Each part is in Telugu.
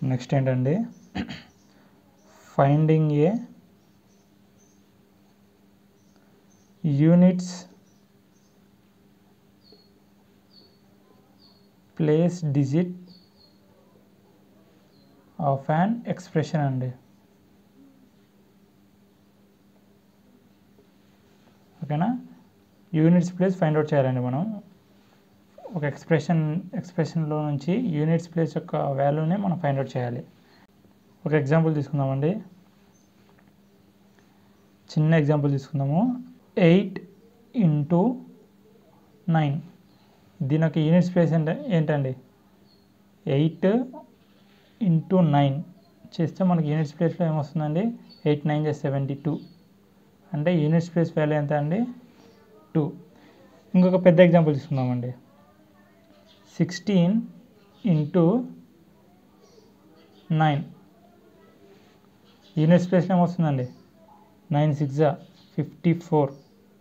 నెక్స్ట్ ఏంటండి finding a units place digit of an expression అండి ఓకేనా యూనిట్స్ ప్లేస్ ఫైండ్ అవుట్ చేయాలండి మనం ఒక ఎక్స్ప్రెషన్ ఎక్స్ప్రెషన్లో నుంచి యూనిట్స్ ప్లేస్ యొక్క వాల్యూని మనం ఫైండ్ అవుట్ చేయాలి ఒక ఎగ్జాంపుల్ తీసుకుందామండి చిన్న ఎగ్జాంపుల్ తీసుకుందాము ఎయిట్ ఇంటూ నైన్ దీని యొక్క యూనిట్స్ ప్లేస్ ఏంట ఏంటండి ఎయిట్ ఇంటూ నైన్ చేస్తే మనకి యూనిట్స్ ప్లేస్లో ఏమొస్తుందండి eight nine just seventy two అంటే యూనిట్స్ ప్లేస్ వాల్యూ ఎంత అండి టూ ఇంకొక పెద్ద ఎగ్జాంపుల్ తీసుకుందామండి సిక్స్టీన్ ఇంటూ నైన్ యూనిట్స్ ప్లేస్లో ఏమొస్తుందండి నైన్ సిక్స్ ఫిఫ్టీ ఫోర్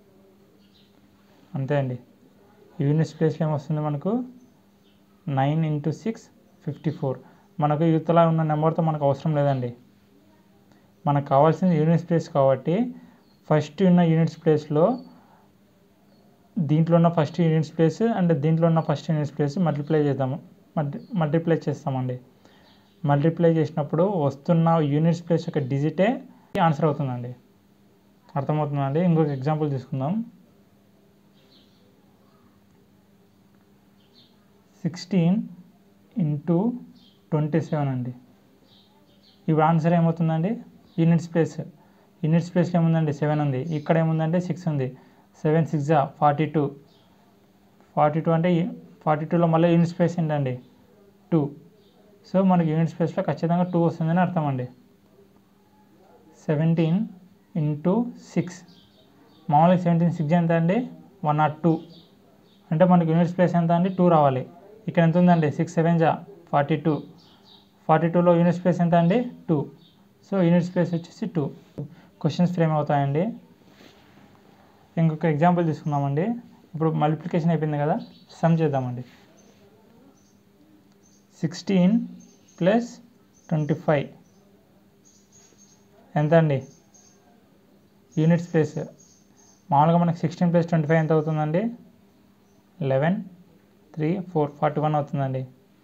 అంతే అండి యూనిట్స్ ప్లేస్లో ఏమొస్తుంది మనకు nine into six fifty four మనకు యువతలా ఉన్న నెంబర్తో మనకు అవసరం లేదండి మనకు కావాల్సింది యూనిట్స్ ప్లేస్ కాబట్టి ఫస్ట్ ఉన్న యూనిట్స్ ప్లేస్లో దీంట్లో ఉన్న ఫస్ట్ యూనిట్స్ ప్లేస్ అండ్ దీంట్లో ఉన్న ఫస్ట్ యూనిట్స్ ప్లేస్ మల్టిప్లై చేద్దాము మల్టి మల్టిప్లై చేస్తామండి మల్టిప్లై చేసినప్పుడు వస్తున్న యూనిట్స్ ప్లేస్ యొక్క డిజిటే ఆన్సర్ అవుతుందండి అర్థమవుతుందండి ఇంకొక ఎగ్జాంపుల్ తీసుకుందాం సిక్స్టీన్ ఇంటూ ట్వంటీ సెవెన్ అండి ఇప్పుడు ఆన్సర్ ఏమవుతుందండి యూనిట్స్ ప్లేస్ యూనిట్స్ ప్లేస్లో ఏముందండి సెవెన్ ఉంది ఇక్కడ ఏముందంటే సిక్స్ ఉంది seven six forty two forty two అంటే ఫార్టీ టూలో మళ్ళీ యూనిట్ స్పేస్ ఏంటండి టూ సో మనకి యూనిట్ స్పేస్లో ఖచ్చితంగా టూ వస్తుందని అర్థం అండి సెవెంటీన్ ఇంటూ సిక్స్ మామూలుగా సెవెంటీన్ సిక్స్ ఎంత అండి వన్ నాట్ టూ అంటే మనకి యూనిట్ ప్లేస్ ఎంత అండి టూ రావాలి ఇక్కడ ఎంత ఉందండి సిక్స్ సెవెన్ జా ఫార్టీ టూ ఫార్టీ టూలో యూనిట్ స్పేస్ ఎంత అండి టూ సో యూనిట్ స్పేస్ వచ్చేసి టూ క్వశ్చన్స్ ఫ్రేమ్ అవుతాయండి ఇంకొక ఎగ్జాంపుల్ తీసుకుందామండి ఇప్పుడు మల్టిప్లికేషన్ అయిపోయింది కదా సమ్ చేద్దామండి సిక్స్టీన్ ప్లస్ ట్వంటీ ఫైవ్ ఎంత అండి యూనిట్ స్పేస్ మామూలుగా మనకి సిక్స్టీన్ ప్లస్ ట్వంటీ ఫైవ్ ఎంత అవుతుందండి eleven three four forty one అవుతుందండి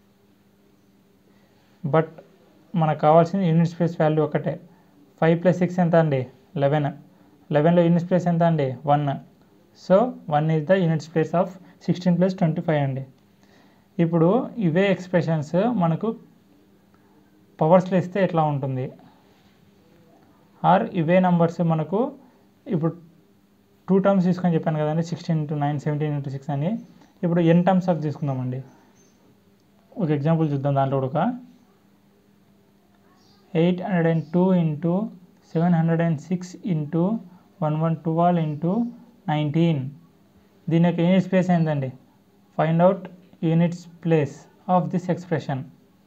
బట్ మనకు కావాల్సింది యూనిట్ స్పేస్ వాల్యూ ఒకటే ఫైవ్ ప్లస్ సిక్స్ ఎంత అండి లెవెన్ లెవెన్లో యూనిట్ స్పేస్ ఎంత అండి one so one is the unit space of sixteen plus twenty five అండి ఇప్పుడు ఇవే ఎక్స్ప్రెషన్స్ మనకు పవర్స్లో ఇస్తే ఎట్లా ఉంటుంది ఆర్ ఇవే నంబర్స్ మనకు ఇప్పుడు టూ టర్మ్స్ తీసుకొని చెప్పాను కదండి sixteen into nine seventeen into six అని ఇప్పుడు ఎన్ టర్మ్స్ ఆఫ్ తీసుకుందామండి ఒక ఎగ్జాంపుల్ చూద్దాం దాంట్లో ఒక eight hundred and two into seven hundred and six into one one twelve into nineteen దీని యొక్క యూనిట్ స్పేస్ ఏంటండి find out units place of this expression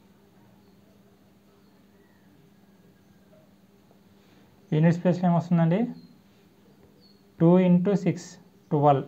unit స్పేస్లో ఏమొస్తుందండి టూ ఇంటూ సిక్స్ ట్వెల్వ్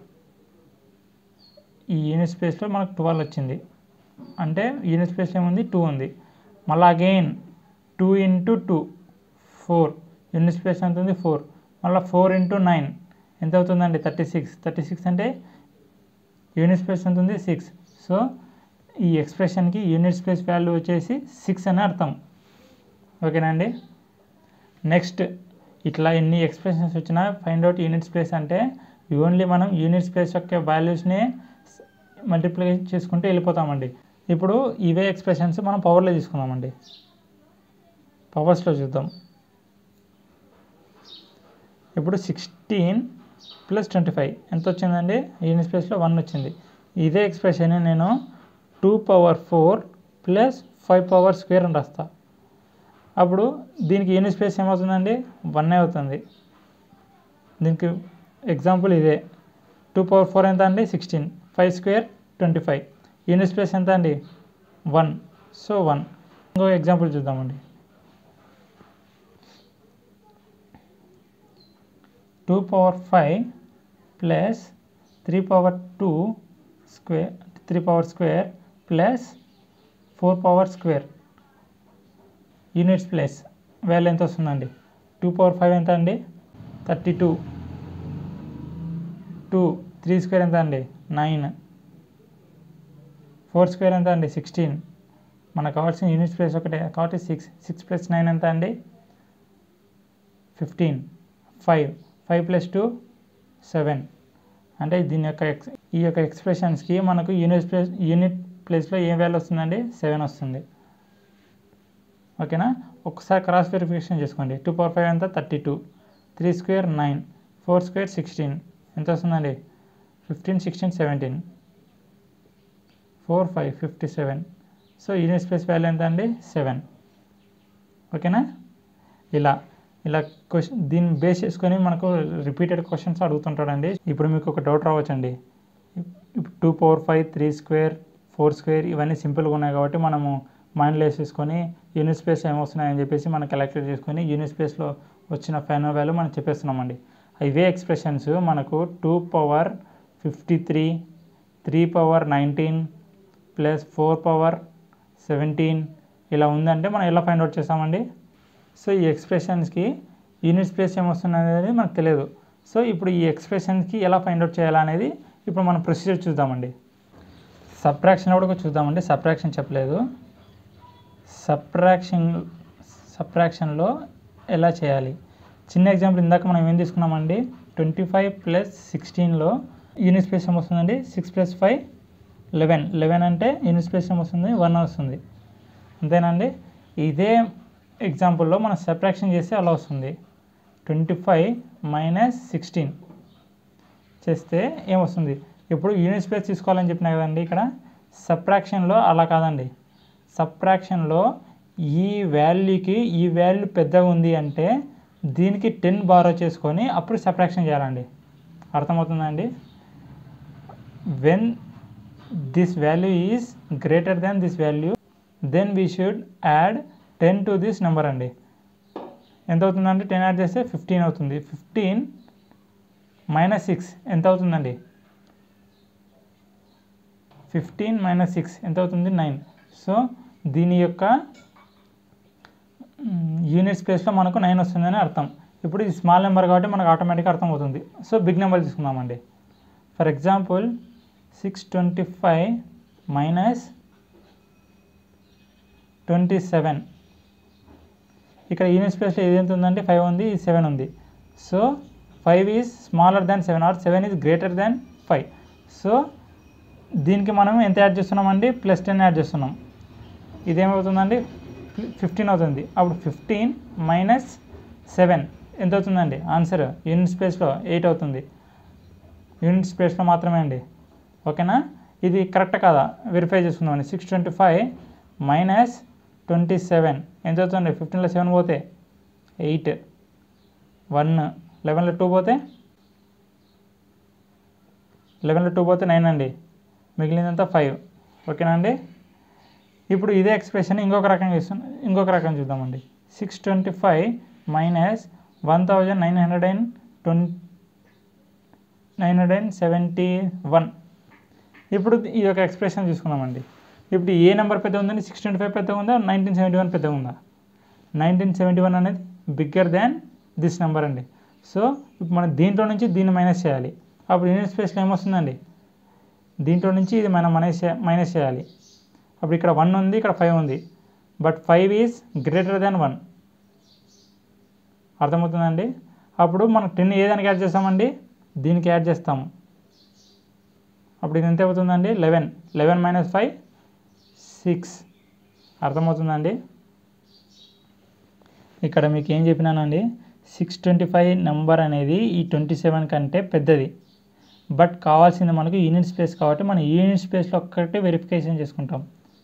ఈ యూనిట్ స్పేస్లో మనకు ట్వెల్వ్ వచ్చింది అంటే యూనిట్ స్పేస్లో ఏముంది టూ ఉంది మళ్ళీ again two into two four unit space ఎంత ఉంది ఫోర్ మళ్ళీ ఫోర్ ఇంటూ నైన్ ఎంత అవుతుందండి థర్టీ సిక్స్ థర్టీ సిక్స్ అంటే యూనిట్ స్పేస్ ఎంత ఉంది సిక్స్ సో ఈ ఎక్స్ప్రెషన్కి యూనిట్ స్పేస్ వాల్యూ వచ్చేసి సిక్స్ అని అర్థం ఓకేనా అండి నెక్స్ట్ ఇట్లా ఎన్ని ఎక్స్ప్రెషన్స్ వచ్చినా ఫైండ్ అవుట్ యూనిట్ స్పేస్ అంటే ఓన్లీ మనం యూనిట్ స్పేస్ యొక్క వాల్యూస్ని మల్టిప్లై చేసుకుంటూ వెళ్ళిపోతామండి ఇప్పుడు ఇవే ఎక్స్ప్రెషన్స్ మనం పవర్లో తీసుకుందామండి పవర్స్లో చూద్దాం ఇప్పుడు సిక్స్టీన్ ప్లస్ ట్వంటీ ఫైవ్ ఎంత వచ్చిందండి యూనిట్ స్పేస్లో వన్ వచ్చింది ఇదే ఎక్స్ప్రెషన్ నేను two power four plus five power square అని రాస్తా అప్పుడు దీనికి యూనిట్ స్పేస్ ఏమవుతుందండి వన్ అవుతుంది దీనికి ఎగ్జాంపుల్ ఇదే టూ పవర్ ఫోర్ ఎంత అండి sixteen five square twenty five unit space ఎంత అండి వన్ సో వన్ ఇంకో ఎగ్జాంపుల్ చూద్దామండి two power five plus three power two square three power square plus four power square units place value ఎంత వస్తుందండి టూ పవర్ ఫైవ్ ఎంత అండి thirty two two three square ఎంత అండి నైన్ ఫోర్ స్క్వేర్ ఎంత అండి సిక్స్టీన్ మనకు కావాల్సిన యూనిట్స్ ప్లేస్ ఒకటే కాబట్టి సిక్స్ సిక్స్ ప్లస్ నైన్ ఎంత అండి fifteen five five plus two seven అంటే దీని యొక్క ఎక్స్ ఈ యొక్క ఎక్స్ప్రెషన్స్కి మనకు యూనిట్ ప్లేస్ యూనిట్ ప్లేస్లో ఏం వాల్యూ వస్తుందండి సెవెన్ వస్తుంది ఓకేనా ఒకసారి క్రాస్ వెరిఫికేషన్ చేసుకోండి టూ పవర్ ఫైవ్ ఎంత thirty two three square nine four square sixteen ఎంత వస్తుందండి fifteen sixteen seventeen four five fifty seven so unit space value ఎంత అండి సెవెన్ ఓకేనా ఇలా ఇలా క్వశ్చన్ దీన్ని బేస్ చేసుకొని మనకు రిపీటెడ్ క్వశ్చన్స్ అడుగుతుంటాడండి ఇప్పుడు మీకు ఒక డౌట్ రావచ్చండి ఇప్పుడు two power five three square four square ఇవన్నీ సింపుల్గా ఉన్నాయి కాబట్టి మనము మైండ్లో వేసేసుకొని యూనిట్ స్పేస్ ఏమొస్తున్నాయని చెప్పేసి మనం క్యాలిక్యులేట్ చేసుకొని యూనిట్ స్పేస్లో వచ్చిన ఫైనల్ వాల్యూ మనం చెప్పేస్తున్నామండి ఇవే ఎక్స్ప్రెషన్స్ మనకు two power fifty three three power nineteen plus four power seventeen ఇలా ఉందంటే మనం ఎలా ఫైండ్ అవుట్ చేస్తామండి సో ఈ ఎక్స్ప్రెషన్స్కి యూనిట్ స్పేస్ ఏమొస్తుంది అనేది మనకు తెలియదు సో ఇప్పుడు ఈ ఎక్స్ప్రెషన్స్కి ఎలా ఫైండ్ అవుట్ చేయాలనేది ఇప్పుడు మనం ప్రొసీజర్ చూద్దామండి సబ్ట్రాక్షన్ కూడా చూద్దామండి సబ్ట్రాక్షన్ చెప్పలేదు సబ్ట్రాక్షన్ సబ్ట్రాక్షన్లో ఎలా చేయాలి చిన్న ఎగ్జాంపుల్ ఇందాక మనం ఏం తీసుకున్నామండి ట్వంటీ ఫైవ్ ప్లస్ సిక్స్టీన్లో యూనిట్ స్పేస్ ఏమొస్తుందండి six plus five eleven eleven అంటే యూనిట్ స్పేస్ ఏమొస్తుంది వన్ వస్తుంది అంతేనండి ఇదే ఎగ్జాంపుల్లో మనం సబ్ట్రాక్షన్ చేస్తే అలా వస్తుంది ట్వంటీ ఫైవ్ మైనస్ సిక్స్టీన్ చేస్తే ఏమొస్తుంది ఇప్పుడు యూనిట్ స్పేస్ తీసుకోవాలని చెప్పినా కదండి ఇక్కడ సబ్ట్రాక్షన్లో అలా కాదండి సబ్ట్రాక్షన్లో ఈ వాల్యూకి ఈ వాల్యూ పెద్దగా ఉంది అంటే దీనికి టెన్ బారో చేసుకొని అప్పుడు సబ్ట్రాక్షన్ చేయాలండి అర్థమవుతుందండి when this value is greater than this value then we should add ten to this number అండి ఎంత అవుతుందండి టెన్ యాడ్ చేస్తే ఫిఫ్టీన్ అవుతుంది ఫిఫ్టీన్ మైనస్ సిక్స్ ఎంత అవుతుందండి ఫిఫ్టీన్ మైనస్ సిక్స్ ఎంత అవుతుంది నైన్ సో దీని యొక్క యూనిట్ స్పేస్లో మనకు నైన్ వస్తుందని అర్థం ఇప్పుడు ఇది స్మాల్ నెంబర్ కాబట్టి మనకు ఆటోమేటిక్గా అర్థం అవుతుంది సో బిగ్ నెంబర్ తీసుకుందామండి for example six twenty five minus twenty seven ఇక్కడ యూనిట్ స్పేస్లో ఏది ఎంత ఉందంటే ఫైవ్ ఉంది సెవెన్ ఉంది so five is smaller than seven or seven is greater than five so దీనికి మనం ఎంత యాడ్ చేస్తున్నామండి ప్లస్ టెన్ యాడ్ చేస్తున్నాం ఇదేమవుతుందండి ఫిఫ్టీన్ అవుతుంది అప్పుడు ఫిఫ్టీన్ మైనస్ సెవెన్ ఎంత అవుతుందండి ఆన్సర్ యూనిట్ స్పేస్లో ఎయిట్ అవుతుంది యూనిట్ స్పేస్లో మాత్రమే అండి ఓకేనా ఇది కరెక్ట్ కాదా వెరిఫై చేసుకుందామండి six twenty five minus twenty seven ఎంత అవుతుంది ఫిఫ్టీన్లో సెవెన్ పోతే ఎయిట్ వన్ లెవెన్లో టూ పోతే లెవెన్లో టూ పోతే నైన్ అండి మిగిలినంతా ఫైవ్ ఓకేనా అండి ఇప్పుడు ఇదే ఎక్స్ప్రెషన్ ఇంకొక రకంగా ఇస్తున్నాం ఇంకొక రకం చూద్దామండి six twenty five minus one thousand nine hundred and twenty nine hundred and seventy one ఇప్పుడు ఈ యొక్క ఎక్స్ప్రెషన్ చూసుకుందామండి ఇప్పుడు ఏ నెంబర్ పెద్ద ఉందండి సిక్స్ ట్వంటీ ఫైవ్ పెద్దగా ఉందా నైన్టీన్ సెవెంటీ వన్ పెద్దగా ఉందా నైన్టీన్ సెవెంటీ వన్ అనేది బిగ్గర్ దాన్ దిస్ నెంబర్ అండి సో ఇప్పుడు మనం దీంట్లో నుంచి దీన్ని మైనస్ చేయాలి అప్పుడు యూనిట్ స్పేస్లో ఏమొస్తుందండి దీంట్లో నుంచి ఇది మనం మైనస్ మైనస్ చేయాలి అప్పుడు ఇక్కడ వన్ ఉంది ఇక్కడ ఫైవ్ ఉంది but five is greater than one అర్థమవుతుందండి అప్పుడు మనం టెన్ ఏ దానికి యాడ్ చేస్తామండి దీనికి యాడ్ చేస్తాము అప్పుడు ఇది ఎంత అవుతుందండి eleven eleven minus five six అర్థమవుతుందండి ఇక్కడ మీకు ఏం చెప్పినానండి సిక్స్ ట్వంటీ ఫైవ్ నెంబర్ అనేది ఈ ట్వంటీ సెవెన్ కంటే పెద్దది బట్ కావాల్సింది మనకు యూనిట్ స్పేస్ కాబట్టి మనం యూనిట్ స్పేస్లో ఒక్కటే వెరిఫికేషన్ చేసుకుంటాం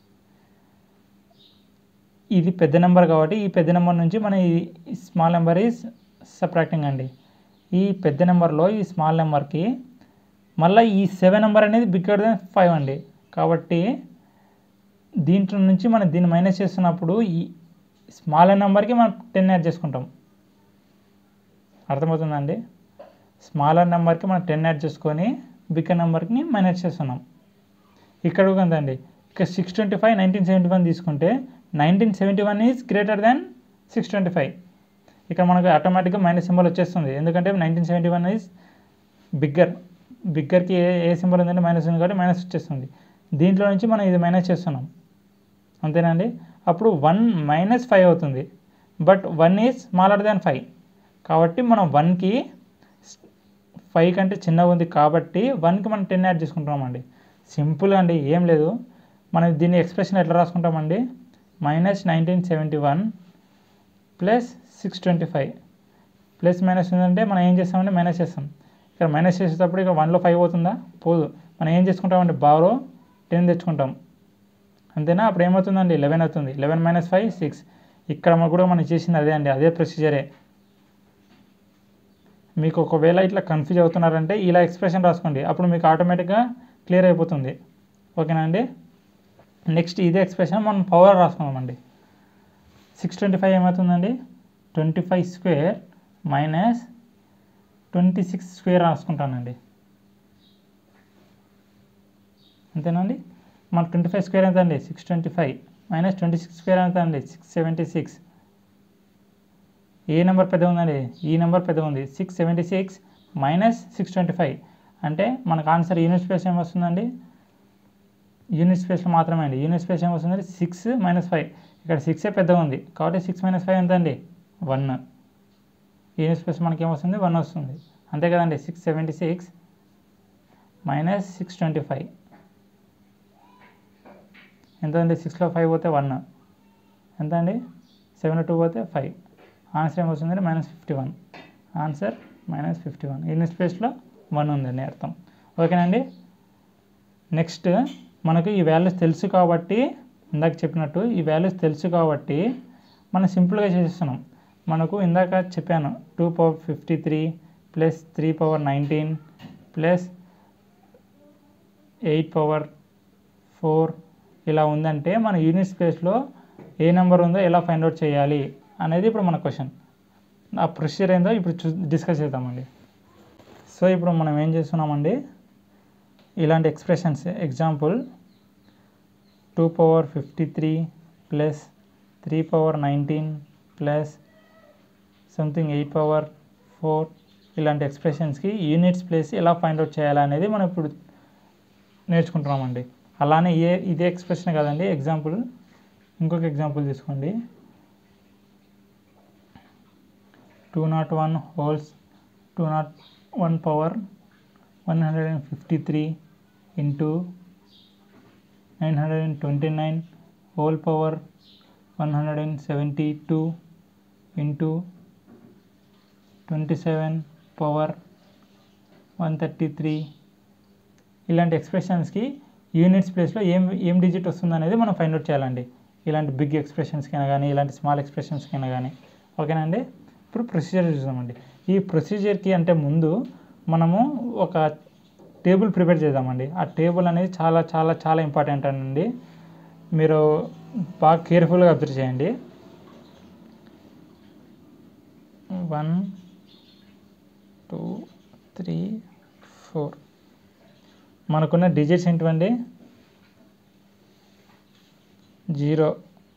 ఇది పెద్ద నెంబర్ కాబట్టి ఈ పెద్ద నెంబర్ నుంచి మన ఈ స్మాల్ నెంబర్ ఈజ్ సబ్ట్రాక్టింగ్ అండి ఈ పెద్ద నెంబర్లో ఈ స్మాల్ నెంబర్కి మళ్ళీ ఈ సెవెన్ నెంబర్ అనేది బిగ్గర్ దెన్ ఫైవ్ అండి కాబట్టి దీంట్లో నుంచి మనం దీన్ని మైనస్ చేస్తున్నప్పుడు ఈ స్మాల్ నెంబర్కి మనం టెన్ యాడ్ చేసుకుంటాం అర్థమవుతుందండి స్మాలర్ నెంబర్కి మనం టెన్ యాడ్ చేసుకొని బిగ్గర్ నెంబర్కి మైనస్ చేస్తున్నాం ఇక్కడ కూడా అండి ఇక్కడ six twenty five nineteen seventy one తీసుకుంటే nineteen seventy one is greater than six twenty five ఇక్కడ మనకు ఆటోమేటిక్గా మైనస్ సింబల్ వచ్చేస్తుంది ఎందుకంటే nineteen seventy one is bigger బిగ్గర్కి ఏ ఏ సింబల్ ఉందంటే మైనస్ ఉంది కాబట్టి మైనస్ వచ్చేస్తుంది దీంట్లో నుంచి మనం ఇది మైనస్ చేస్తున్నాం అంతేనండి అప్పుడు వన్ మైనస్ ఫైవ్ అవుతుంది but one is smaller than five కాబట్టి మనం వన్కి ఫైవ్ కంటే చిన్నగా ఉంది కాబట్టి వన్కి మనం టెన్ యాడ్ చేసుకుంటున్నామండి సింపుల్ అండి ఏం లేదు మనం దీన్ని ఎక్స్ప్రెషన్ ఎట్లా రాసుకుంటామండి minus nineteen seventy one plus six twenty five plus minus ఉందంటే మనం ఏం చేస్తామంటే మైనస్ చేస్తాం ఇక్కడ మైనస్ చేసేటప్పుడు ఇక్కడ వన్లో ఫైవ్ అవుతుందా పోదు మనం ఏం చేసుకుంటామంటే బారో టెన్ తెచ్చుకుంటాం అంతేనా అప్పుడు ఏమవుతుందండి లెవెన్ అవుతుంది లెవెన్ మైనస్ ఫైవ్ సిక్స్ ఇక్కడ మనకు కూడా మనం చేసింది అదే అండి అదే ప్రొసీజరే మీకు ఒకవేళ ఇట్లా కన్ఫ్యూజ్ అవుతున్నారంటే ఇలా ఎక్స్ప్రెషన్ రాసుకోండి అప్పుడు మీకు ఆటోమేటిక్గా క్లియర్ అయిపోతుంది ఓకేనా అండి నెక్స్ట్ ఇదే ఎక్స్ప్రెషన్ మనం పవర్ రాసుకున్నామండి సిక్స్ ట్వంటీ ఫైవ్ ఏమవుతుందండి twenty five square minus twenty six square రాసుకుంటానండి అంతేనండి మన ట్వంటీ ఫైవ్ స్క్వేర్ ఎంత అండి six twenty five minus twenty six square ఎంత అండి సిక్స్ సెవెంటీ సిక్స్ ఏ నెంబర్ పెద్ద ఉందండి ఈ నెంబర్ పెద్ద ఉంది six seventy six minus six twenty five అంటే మనకు ఆన్సర్ యూనిట్ స్పేస్ ఏమొస్తుందండి యూనిట్ స్పేస్లో మాత్రమే అండి యూనిట్ స్పేస్ ఏమొస్తుందండి సిక్స్ మైనస్ ఫైవ్ ఇక్కడ సిక్సే పెద్దగా ఉంది కాబట్టి సిక్స్ మైనస్ ఫైవ్ ఎంత అండి వన్ యూనిట్ స్పేస్ మనకి ఏమొస్తుంది వన్ వస్తుంది అంతే కదండి six seventy six minus six twenty five ఎంత అండి సిక్స్లో ఫైవ్ పోతే వన్ ఎంత అండి సెవెన్ టూ పోతే ఫైవ్ ఆన్సర్ ఏమొస్తుందండి minus fifty one answer minus fifty one unit స్పేస్లో వన్ ఉందండి అర్థం ఓకేనండి నెక్స్ట్ మనకు ఈ వాల్యూస్ తెలుసు కాబట్టి ఇందాక చెప్పినట్టు ఈ వాల్యూస్ తెలుసు కాబట్టి మనం సింపుల్గా చేసేస్తున్నాం మనకు ఇందాక చెప్పాను two power fifty three plus three power nineteen plus eight power four ఇలా ఉందంటే మన యూనిట్ స్పేస్లో ఏ నెంబర్ ఉందో ఎలా ఫైండ్ అవుట్ చేయాలి అనేది ఇప్పుడు మన క్వశ్చన్ ఆ ప్రొసీజర్ ఏందో ఇప్పుడు చూ డిస్కస్ చేద్దామండి సో ఇప్పుడు మనం ఏం చేస్తున్నామండి ఇలాంటి expressions example two power fifty three plus three power nineteen plus something eight power four ఇలాంటి ఎక్స్ప్రెషన్స్కి యూనిట్స్ ప్లేస్ ఎలా ఫైండ్ అవుట్ చేయాలనేది మనం ఇప్పుడు నేర్చుకుంటున్నామండి అలానే ఏ ఇదే ఎక్స్ప్రెషన్ కదండి ఎగ్జాంపుల్ ఇంకొక ఎగ్జాంపుల్ తీసుకోండి two not one whole's two not one power one hundred and fifty three into nine hundred and twenty nine whole power one hundred and seventy two into twenty seven power one thirty three ఇలాంటి ఎక్స్ప్రెషన్స్కి యూనిట్స్ ప్లేస్లో ఏం ఏం డిజిట్ వస్తుంది అనేది మనం ఫైండ్ అవుట్ చేయాలండి ఇలాంటి బిగ్ ఎక్స్ప్రెషన్స్కైనా కానీ ఇలాంటి స్మాల్ ఎక్స్ప్రెషన్స్కైనా కానీ ఓకేనా అండి ఇప్పుడు ప్రొసీజర్ చూద్దామండి ఈ ప్రొసీజర్కి అంటే ముందు మనము ఒక టేబుల్ ప్రిపేర్ చేద్దామండి ఆ టేబుల్ అనేది చాలా చాలా చాలా ఇంపార్టెంట్ అండి మీరు బాగా కేర్ఫుల్గా అబ్జర్వ్ చేయండి వన్ టూ త్రీ ఫోర్ మనకున్న డిజిట్స్ ఏంటివండి జీరో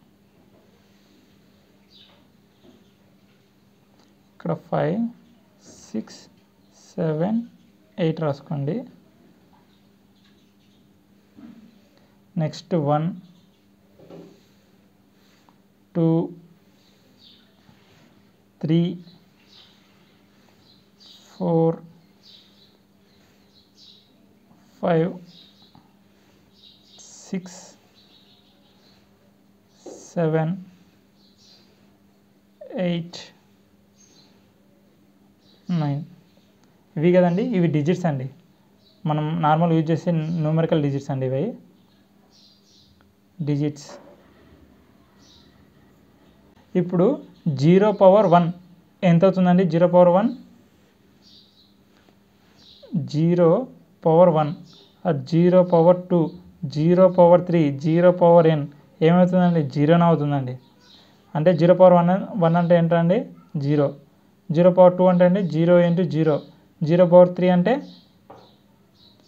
ఇక్కడ ఫైవ్ సిక్స్ సెవెన్ ఎయిట్ రాసుకోండి next one two three four five six seven eight nine ఇవి కదండి ఇవి డిజిట్స్ అండి మనం నార్మల్ యూజ్ చేసే న్యూమరికల్ డిజిట్స్ అండి ఇవి డిజిట్స్ ఇప్పుడు జీరో పవర్ వన్ ఎంత అవుతుందండి zero power one zero power one zero power two zero power three zero power n ఏమవుతుందండి జీరోనే అవుతుందండి అంటే జీరో పవర్ వన్ వన్ అంటే ఏంటండి జీరో జీరో పవర్ టూ అంటే అండి zero into zero zero power three అంటే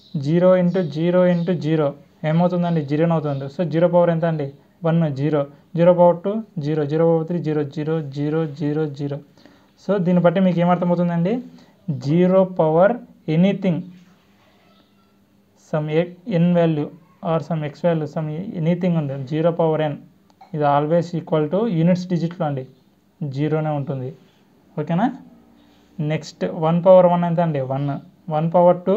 zero into zero into zero ఏమవుతుందండి జీరోనే అవుతుంది సో జీరో పవర్ ఎంత అండి one zero zero power two zero zero power three zero zero zero zero zero so దీన్ని బట్టి మీకు ఏమర్థమవుతుందండి zero power anything some n value or some x value some anything ఉంది జీరో పవర్ ఎన్ ఇది ఆల్వేస్ ఈక్వల్ టు యూనిట్స్ డిజిట్లో అండి జీరోనే ఉంటుంది ఓకేనా నెక్స్ట్ వన్ పవర్ వన్ ఎంత అండి one one power two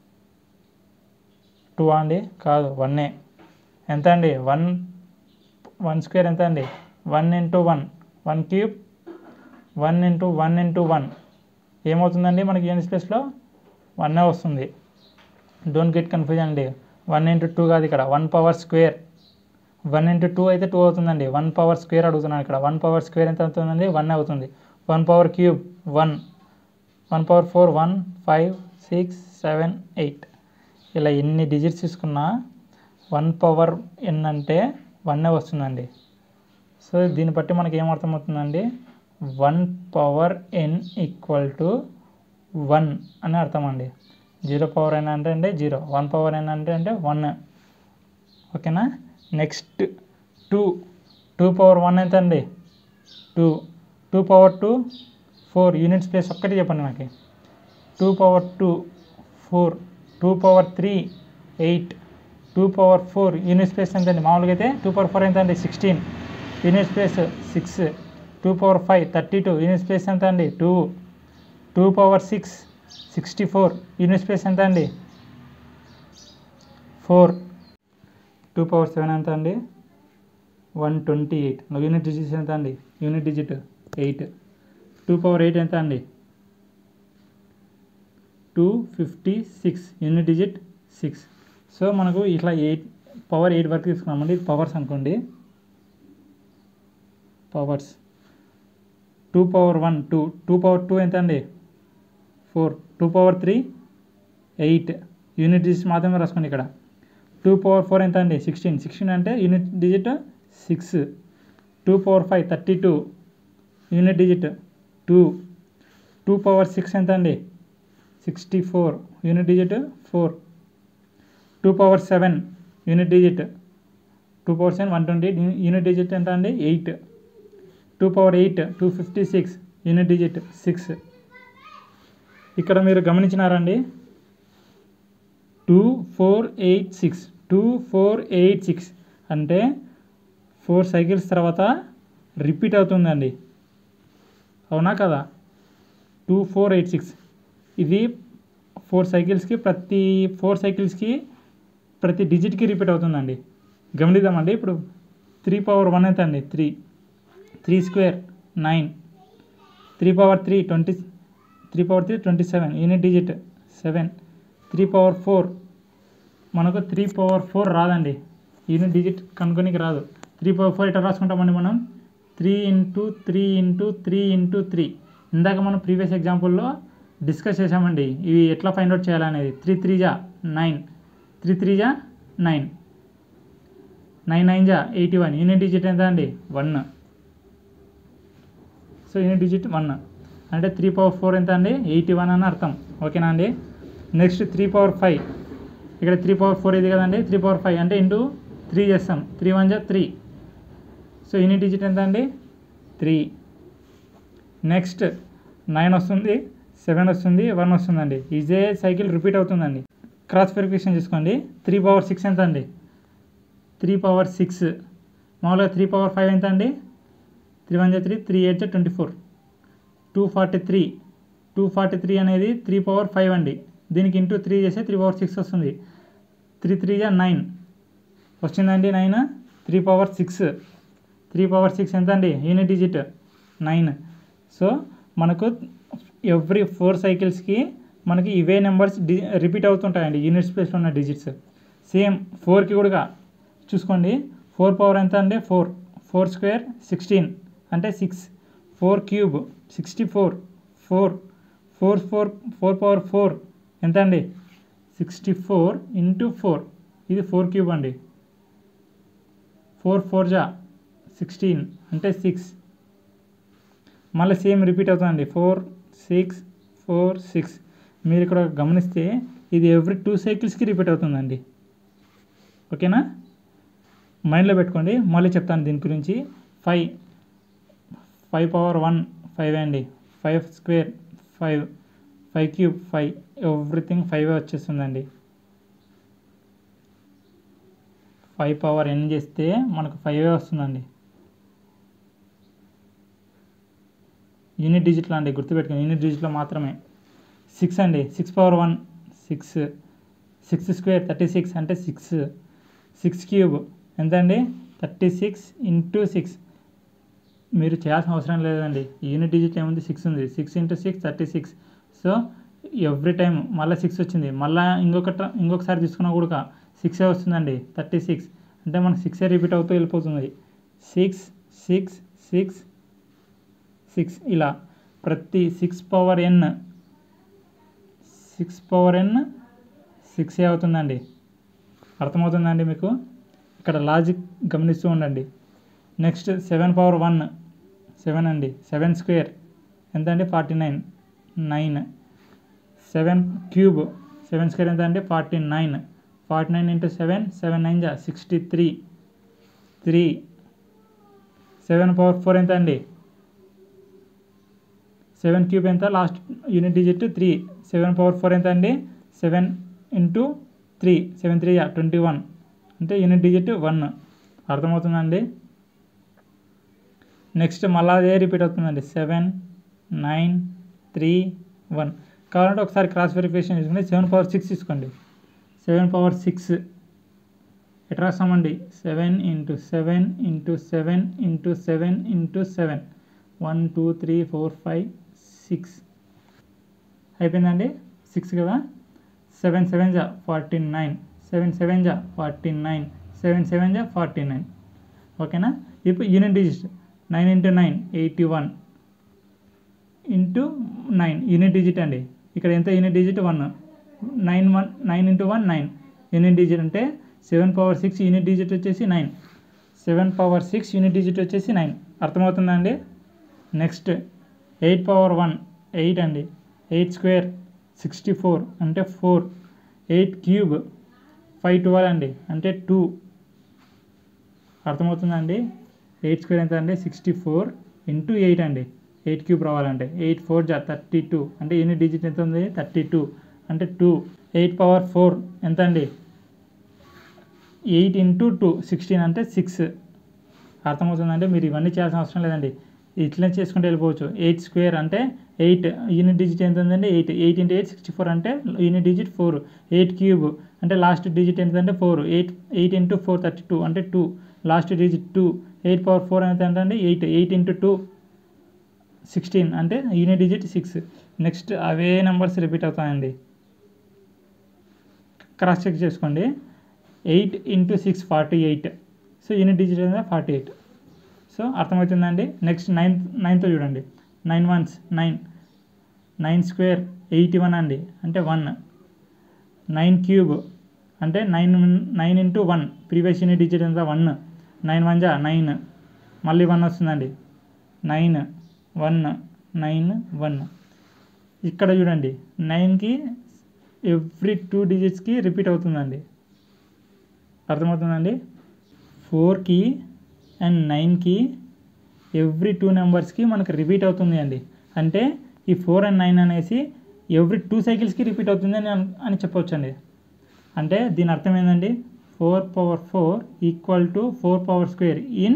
two అండి కాదు వన్నే ఎంత అండి వన్ వన్ స్క్వేర్ ఎంత అండి one into one one cube one into one into one ఏమవుతుందండి మనకి యూనిట్ స్పేస్లో వన్నే వస్తుంది డోంట్ గెట్ కన్ఫ్యూజన్ అండి వన్ ఇంటూ టూ కాదు ఇక్కడ one power square one into two అయితే టూ అవుతుందండి వన్ పవర్ స్క్వేర్ అడుగుతున్నాను ఇక్కడ వన్ పవర్ స్క్వేర్ ఎంత అవుతుందండి వన్ అవుతుంది one power cube one one power four one five six seven eight ఇలా ఎన్ని డిజిట్స్ తీసుకున్నా వన్ పవర్ ఎన్ అంటే వన్నే వస్తుందండి సో దీన్ని బట్టి మనకి ఏం అర్థమవుతుందండి one power n equal to one అని అర్థం అండి జీరో పవర్ ఎన్ అంటే అంటే జీరో వన్ పవర్ ఎన్ అంటే అంటే వన్ ఓకేనా next two two power one ఎంత అండి two two power two four unit space ఒక్కటి చెప్పండి నాకు two power two four two power three eight two power four unit space ఎంత అండి మామూలుగా అయితే టూ పవర్ ఫోర్ ఎంత అండి sixteen unit space six two power five thirty two unit space ఎంత అండి two two power six sixty four unit space ఎంత అండి ఫోర్ టూ పవర్ సెవెన్ ఎంత అండి one twenty eight unit digits ఎంత అండి unit digit eight two power eight ఎంత అండి two fifty six unit digit six so మనకు ఇట్లా ఎయిట్ పవర్ ఎయిట్ వరకు తీసుకున్నామండి ఇది పవర్స్ అనుకోండి powers two power one two two power two ఎంత అండి four two power three eight unit digit మాత్రమే రాసుకోండి ఇక్కడ టూ పవర్ ఫోర్ ఎంత అండి సిక్స్టీన్ సిక్స్టీన్ అంటే unit digit six two power five thirty two unit digit two two power six ఎంత అండి sixty four unit digit four two power seven unit digit two power seven one twenty unit digit ఎంత అండి eight two power eight two fifty six unit digit six ఇక్కడ మీరు గమనించినారండి two four eight six two four eight six అంటే ఫోర్ సైకిల్స్ తర్వాత రిపీట్ అవుతుందండి అవునా కదా టూ ఫోర్ ఎయిట్ సిక్స్ ఇది ఫోర్ సైకిల్స్కి ప్రతి ఫోర్ సైకిల్స్కి ప్రతి డిజిట్కి రిపీట్ అవుతుందండి గమనిద్దామండి ఇప్పుడు త్రీ పవర్ వన్ ఎంత అండి three three square nine three power three twenty three power three twenty seven unit digit seven three power four మనకు త్రీ పవర్ ఫోర్ రాదండి యూనిట్ డిజిట్ కనుక్కోనికి రాదు త్రీ పవర్ ఫోర్ ఎట్లా రాసుకుంటామండి మనం three into three into three into three ఇందాక మనం ప్రీవియస్ ఎగ్జాంపుల్లో డిస్కస్ చేసామండి ఇవి ఎట్లా ఫైండ్ అవుట్ చేయాలనేది త్రీ త్రీ జా నైన్ త్రీ త్రీ జా నైన్ నైన్ నైన్ జా ఎయిటీ వన్ యూనిట్ డిజిట్ ఎంత అండి one so unit digit one అంటే త్రీ పవర్ ఫోర్ ఎంత అండి ఎయిటీ వన్ అని అర్థం ఓకేనా అండి నెక్స్ట్ త్రీ పవర్ ఫైవ్ ఇక్కడ త్రీ పవర్ ఫోర్ ఇది కదండి త్రీ పవర్ ఫైవ్ అంటే ఇంటూ త్రీ చేస్తాం త్రీ వన్ జా త్రీ సో యూనిట్ డిజిట్ ఎంత అండి త్రీ నెక్స్ట్ నైన్ వస్తుంది సెవెన్ వస్తుంది వన్ వస్తుందండి ఇదే సైకిల్ రిపీట్ అవుతుందండి క్రాస్ వెరిఫికేషన్ చేసుకోండి త్రీ పవర్ సిక్స్ ఎంత అండి త్రీ పవర్ సిక్స్ మామూలుగా త్రీ పవర్ ఫైవ్ ఎంత అండి త్రీ వన్ జా త్రీ త్రీ ఎయిట్ జా twenty four two forty three two forty three అనేది త్రీ పవర్ ఫైవ్ అండి దీనికి ఇంటూ త్రీ చేస్తే త్రీ పవర్ సిక్స్ వస్తుంది త్రీ త్రీ జా నైన్ వచ్చిందండి nine three power six three power six ఎంత అండి యూనిట్ డిజిట్ నైన్ సో మనకు ఎవ్రీ ఫోర్ సైకిల్స్కి మనకి ఇవే నెంబర్స్ డి రిపీట్ అవుతుంటాయండి యూనిట్ స్పేస్లో ఉన్న డిజిట్స్ సేమ్ ఫోర్కి కూడా చూసుకోండి ఫోర్ పవర్ ఎంత అండి ఫోర్ ఫోర్ స్క్వేర్ సిక్స్టీన్ అంటే six four cube sixty four four four four four power four ఎంత అండి సిక్స్టీ ఫోర్ ఇంటూ ఫోర్ ఇది ఫోర్ క్యూబ్ అండి ఫోర్ ఫోర్ జా సిక్స్టీన్ అంటే సిక్స్ మళ్ళీ సేమ్ రిపీట్ అవుతుందండి ఫోర్ సిక్స్ ఫోర్ సిక్స్ మీరు ఇక్కడ గమనిస్తే ఇది ఎవ్రీ టూ సైకిల్స్కి రిపీట్ అవుతుందండి ఓకేనా మైండ్లో పెట్టుకోండి మళ్ళీ చెప్తాను దీని గురించి five five power one five అండి five square five five cube five everything five వచ్చేస్తుందండి ఫైవ్ పవర్ ఎన్ చేస్తే మనకు ఫైవ్ వస్తుందండి యూనిట్ డిజిట్లో అండి గుర్తుపెట్టుకోండి యూనిట్ డిజిట్లో మాత్రమే సిక్స్ అండి six power one six six square thirty six అంటే సిక్స్ సిక్స్ క్యూబ్ ఎంత అండి థర్టీ సిక్స్ ఇంటూ సిక్స్ మీరు చేయాల్సిన అవసరం లేదండి యూనిట్ డిజిట్ ఏముంది సిక్స్ ఉంది six into six thirty six so every time మళ్ళీ సిక్స్ వచ్చింది మళ్ళీ ఇంకొక ట- ఇంకొకసారి తీసుకున్నా కూడా సిక్సే వస్తుందండి థర్టీ సిక్స్ అంటే మనకు సిక్సే రిపీట్ అవుతూ వెళ్ళిపోతుంది సిక్స్ సిక్స్ సిక్స్ సిక్స్ ఇలా ప్రతి six power n six power n సిక్సే అవుతుందండి అర్థమవుతుందండి మీకు ఇక్కడ లాజిక్ గమనిస్తూ ఉండండి next seven power one seven అండి సెవెన్ స్క్వేర్ ఎంత అండి forty nine nine seven cube seven square ఎంత అండి forty nine forty nine into seven seven nine జా sixty three three seven power four ఎంత అండి సెవెన్ క్యూబ్ ఎంత last unit digit three seven power four ఎంత అండి seven into three seven three twenty one అంటే యూనిట్ డిజిట్ వన్ అర్థమవుతుందండి నెక్స్ట్ మళ్ళీ అదే రిపీట్ అవుతుందండి సెవెన్ నైన్ త్రీ వన్ కావాలంటే ఒకసారి క్రాస్ వెరిఫికేషన్ చేసుకోండి సెవెన్ పవర్ సిక్స్ తీసుకోండి సెవెన్ పవర్ సిక్స్ ఎట్లా రాస్తామండి seven into seven into seven into seven into seven one two three four five six అయిపోయిందండి సిక్స్ కదా సెవెన్ సెవెన్ జా ఫార్టీ నైన్ సెవెన్ సెవెన్ జా ఫార్టీ నైన్ సెవెన్ సెవెన్ జా ఫార్టీ నైన్ ఓకేనా ఇప్పుడు unit digit nine into nine eighty one into nine unit digit అండి ఇక్కడ ఎంత unit digit one nine one nine into one nine unit digit అంటే seven power six unit digit వచ్చేసి nine seven power six unit digit వచ్చేసి నైన్ అర్థమవుతుందా అండి next eight power one eight అండి ఎయిట్ స్క్వేర్ సిక్స్టీ ఫోర్ అంటే four eight cube five twelve అండి అంటే టూ అర్థమవుతుందండి ఎయిట్ స్క్వేర్ ఎంత అండి సిక్స్టీ ఫోర్ ఇంటూ ఎయిట్ అండి ఎయిట్ క్యూబ్ రావాలంటే ఎయిట్ ఫోర్ జా థర్టీ టూ అంటే యూనిట్ డిజిట్ ఎంత ఉంది థర్టీ టూ అంటే టూ ఎయిట్ పవర్ ఫోర్ ఎంత అండి ఎయిట్ ఇంటూ టూ సిక్స్టీన్ అంటే సిక్స్ అర్థమవుతుందంటే మీరు ఇవన్నీ చేయాల్సిన అవసరం లేదండి ఇట్లా చేసుకుంటూ వెళ్ళిపోవచ్చు ఎయిట్ స్క్వేర్ అంటే ఎయిట్ యూనిట్ డిజిట్ ఎంత ఉందండి eight eight into eight sixty four అంటే unit digit four eight cube అంటే లాస్ట్ డిజిట్ ఎంతంటే four eight eight into four thirty two అంటే two last digit two eight power four ఎంత అంటే eight eight into two sixteen అంటే యూనిట్ డిజిట్ సిక్స్ నెక్స్ట్ అవే నెంబర్స్ రిపీట్ అవుతాయండి క్రాస్ చెక్ చేసుకోండి eight into six forty eight so unit digit అనేది ఫార్టీ ఎయిట్ సో అర్థమవుతుందండి నెక్స్ట్ నైన్త్ నైన్త్ చూడండి nine once nine nine square eighty one అండి అంటే వన్ నైన్ క్యూబ్ అంటే nine nine into one previous unit digit ఎంత వన్ నైన్ వన్ జా నైన్ మళ్ళీ వన్ వస్తుందండి నైన్ వన్ నైన్ వన్ ఇక్కడ చూడండి నైన్కి ఎవ్రీ టూ డిజిట్స్కి రిపీట్ అవుతుందండి అర్థమవుతుందండి ఫోర్కి అండ్ నైన్కి ఎవ్రీ టూ నెంబర్స్కి మనకు రిపీట్ అవుతుంది అండి అంటే ఈ ఫోర్ అండ్ నైన్ అనేసి ఎవ్రీ టూ సైకిల్స్కి రిపీట్ అవుతుంది అని అన్- అని చెప్పొచ్చు అండి అంటే దీని అర్థం ఏంటండి four power four equal to four power square in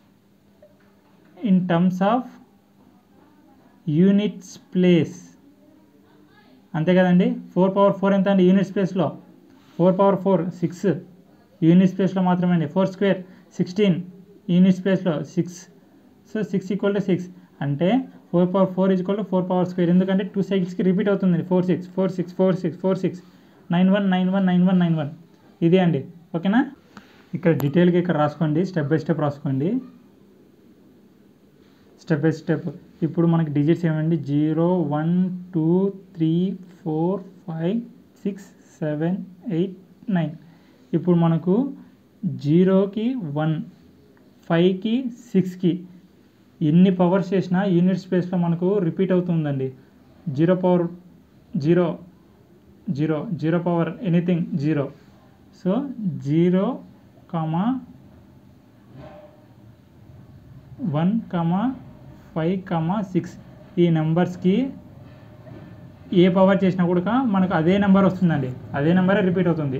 in terms of units place అంతే కదండి ఫోర్ పవర్ ఫోర్ ఎంత అండి యూనిట్ స్పేస్లో four power four six unit స్పేస్లో మాత్రమే అండి ఫోర్ స్క్వేర్ సిక్స్టీన్ యూనిట్ స్పేస్లో six so six equal to six అంటే four power four equal to four power square ఎందుకంటే టూ సైకిల్స్కి రిపీట్ అవుతుంది four six four six four six four six nine one nine one nine one nine one ఇదే అండి ఓకేనా ఇక్కడ డీటెయిల్గా ఇక్కడ రాసుకోండి స్టెప్ బై స్టెప్ రాసుకోండి స్టెప్ బై స్టెప్ ఇప్పుడు మనకి డిజిట్స్ ఏమండి zero one two three four five six seven eight nine ఇప్పుడు మనకు జీరోకి వన్ ఫైవ్కి సిక్స్కి ఎన్ని పవర్స్ చేసినా యూనిట్ స్పేస్లో మనకు రిపీట్ అవుతుందండి zero power zero zero zero power anything zero so zero comma one comma five comma six ఈ నెంబర్స్కి ఏ పవర్ చేసినా కూడా మనకు అదే నెంబర్ వస్తుందండి అదే నెంబరే రిపీట్ అవుతుంది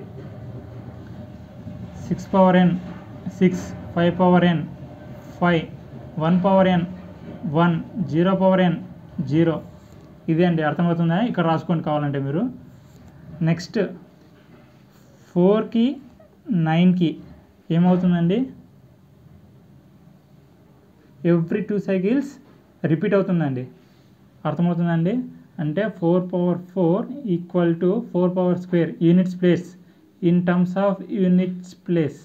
six power n six five power n five one power n one zero power n zero ఇదే అండి అర్థమవుతుందా ఇక్కడ రాసుకోండి కావాలంటే మీరు నెక్స్ట్ ఫోర్కి నైన్కి ఏమవుతుందండి ఎవ్రీ టూ సైకిల్స్ రిపీట్ అవుతుందండి అర్థమవుతుందండి అంటే four power four equal to four power square units place in terms of units place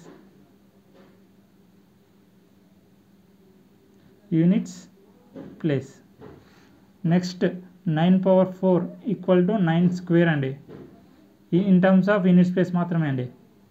units place next nine power four equal to nine square అండి in terms of unit space మాత్రమే అండి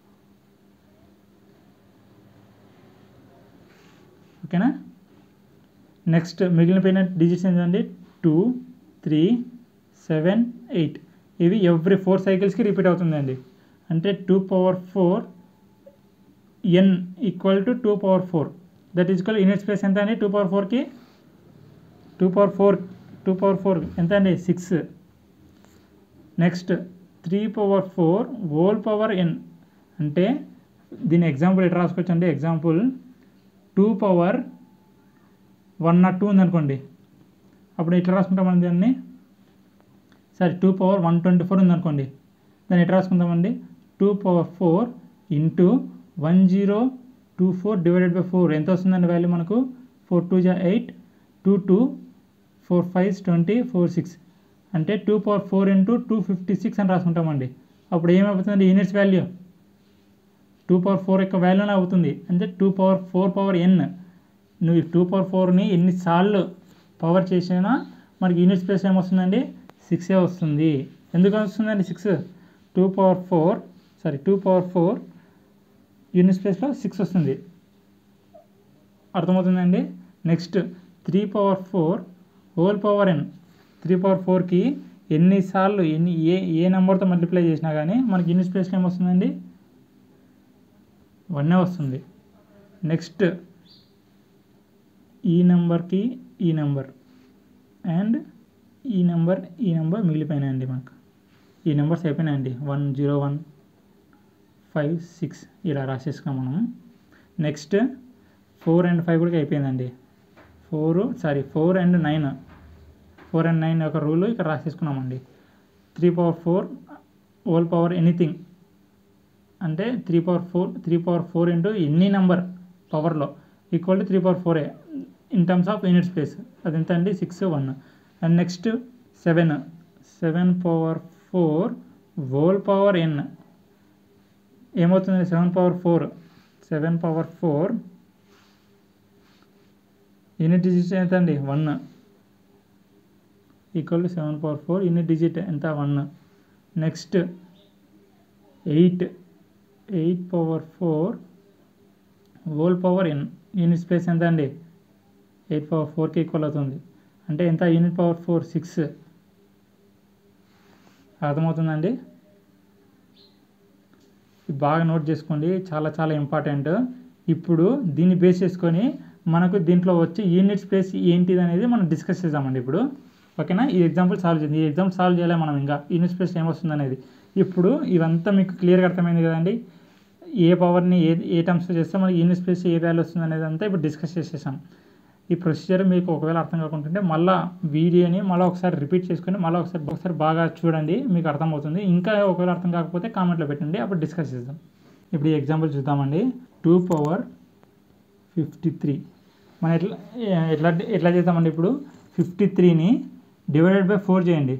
ఓకేనా నెక్స్ట్ మిగిలిపోయిన డిజిట్స్ ఏంటండి టూ త్రీ సెవెన్ ఎయిట్ ఇవి ఎవ్రీ ఫోర్ సైకిల్స్కి రిపీట్ అవుతుందండి అంటే two power four n equal to two power four that equal unit space ఎంత అండి టూ పవర్ ఫోర్కి two power four two power four ఎంత అండి six next three power four whole power n అంటే దీని ఎగ్జాంపుల్ ఎట్లా రాసుకోవచ్చు అంటే example two power one not two ఉందనుకోండి అప్పుడు ఎట్లా రాసుకుంటామండి దాన్ని సరే two power one twenty four ఉందనుకోండి దాన్ని ఎట్లా రాసుకుంటామండి two power four into one zero two four divided by four ఎంత వస్తుందండి వాల్యూ మనకు ఫోర్ టూ జా eight two two four five twenty four six అంటే two power four into two fifty six అని రాసుకుంటామండి అప్పుడు ఏమైపోతుందండి units value two power four యొక్క వాల్యూనే అవుతుంది అంటే two power four power n నువ్వు ఈ టూ పవర్ ఫోర్ని ఎన్నిసార్లు పవర్ చేసినా మనకి యూనిట్ స్పేస్ ఏమొస్తుందండి సిక్సే వస్తుంది ఎందుకు వస్తుందండి six two power four sorry two power four unit స్పేస్లో సిక్స్ వస్తుంది అర్థమవుతుందండి next three power four whole power n three power ఫోర్కి ఎన్నిసార్లు ఎన్ని ఏ ఏ నెంబర్తో మల్టిప్లై చేసినా కానీ మనకి యూనిట్ స్పేస్లో ఏమొస్తుందండి వన్నే వస్తుంది నెక్స్ట్ ఈ నెంబర్కి ఈ నెంబర్ అండ్ ఈ నెంబర్ ఈ నెంబర్ మిగిలిపోయినాయండి మనకు ఈ నెంబర్స్ అయిపోయినాయండి one zero one five six ఇలా రాసేసుకున్నాం మనం నెక్స్ట్ ఫోర్ అండ్ ఫైవ్ కూడా అయిపోయిందండి four sorry four and nine four and nine యొక్క రూల్ ఇక్కడ రాసేసుకున్నామండి three power four whole power anything అంటే three power four three power four into ఎన్ని నెంబర్ పవర్లో ఈక్వల్ టు త్రీ పవర్ ఫోరే in terms of unit space అది ఎంత అండి six one and next seven seven power four whole power n ఏమవుతుంది seven power four seven power four unit digit ఎంత అండి one equal to seven power four unit digit ఎంత one next eight eight power four whole power n unit space ఎంత అండి ఎయిట్ పవర్ ఫోర్కి ఈక్వల్ అవుతుంది అంటే ఎంత యూనిట్ పవర్ ఫోర్ సిక్స్ అర్థమవుతుందండి ఇది బాగా నోట్ చేసుకోండి చాలా చాలా ఇంపార్టెంట్ ఇప్పుడు దీన్ని బేస్ చేసుకొని మనకు దీంట్లో వచ్చే యూనిట్ స్పేస్ ఏంటిది అనేది మనం డిస్కస్ చేద్దామండి ఇప్పుడు ఓకేనా ఈ ఎగ్జాంపుల్ సాల్వ్ చేయండి ఈ ఎగ్జాంపుల్ సాల్వ్ చేయాలి మనం ఇంకా యూనిట్ స్పేస్ ఏమొస్తుంది అనేది ఇప్పుడు ఇవంతా మీకు క్లియర్గా అర్థమైంది కదండి ఏ పవర్ని ఏ ఏ టర్మ్స్లో చేస్తే మనకి యూనిట్ స్పేస్ ఏ వాల్యూ వస్తుంది అనేది అంతా ఇప్పుడు డిస్కస్ చేసేసాం ఈ ప్రొసీజర్ మీకు ఒకవేళ అర్థం కాకుంటుంటే మళ్ళీ వీడియోని మళ్ళీ ఒకసారి రిపీట్ చేసుకొని మళ్ళీ ఒకసారి ఒకసారి బాగా చూడండి మీకు అర్థమవుతుంది ఇంకా ఒకవేళ అర్థం కాకపోతే కామెంట్లో పెట్టండి అప్పుడు డిస్కస్ చేద్దాం ఇప్పుడు ఈ ఎగ్జాంపుల్ చూద్దామండి టూ పవర్ ఫిఫ్టీ త్రీ మనం ఎట్లా ఎట్లా ఎట్లా చేద్దామండి ఇప్పుడు ఫిఫ్టీ త్రీని డివైడెడ్ బై ఫోర్ చేయండి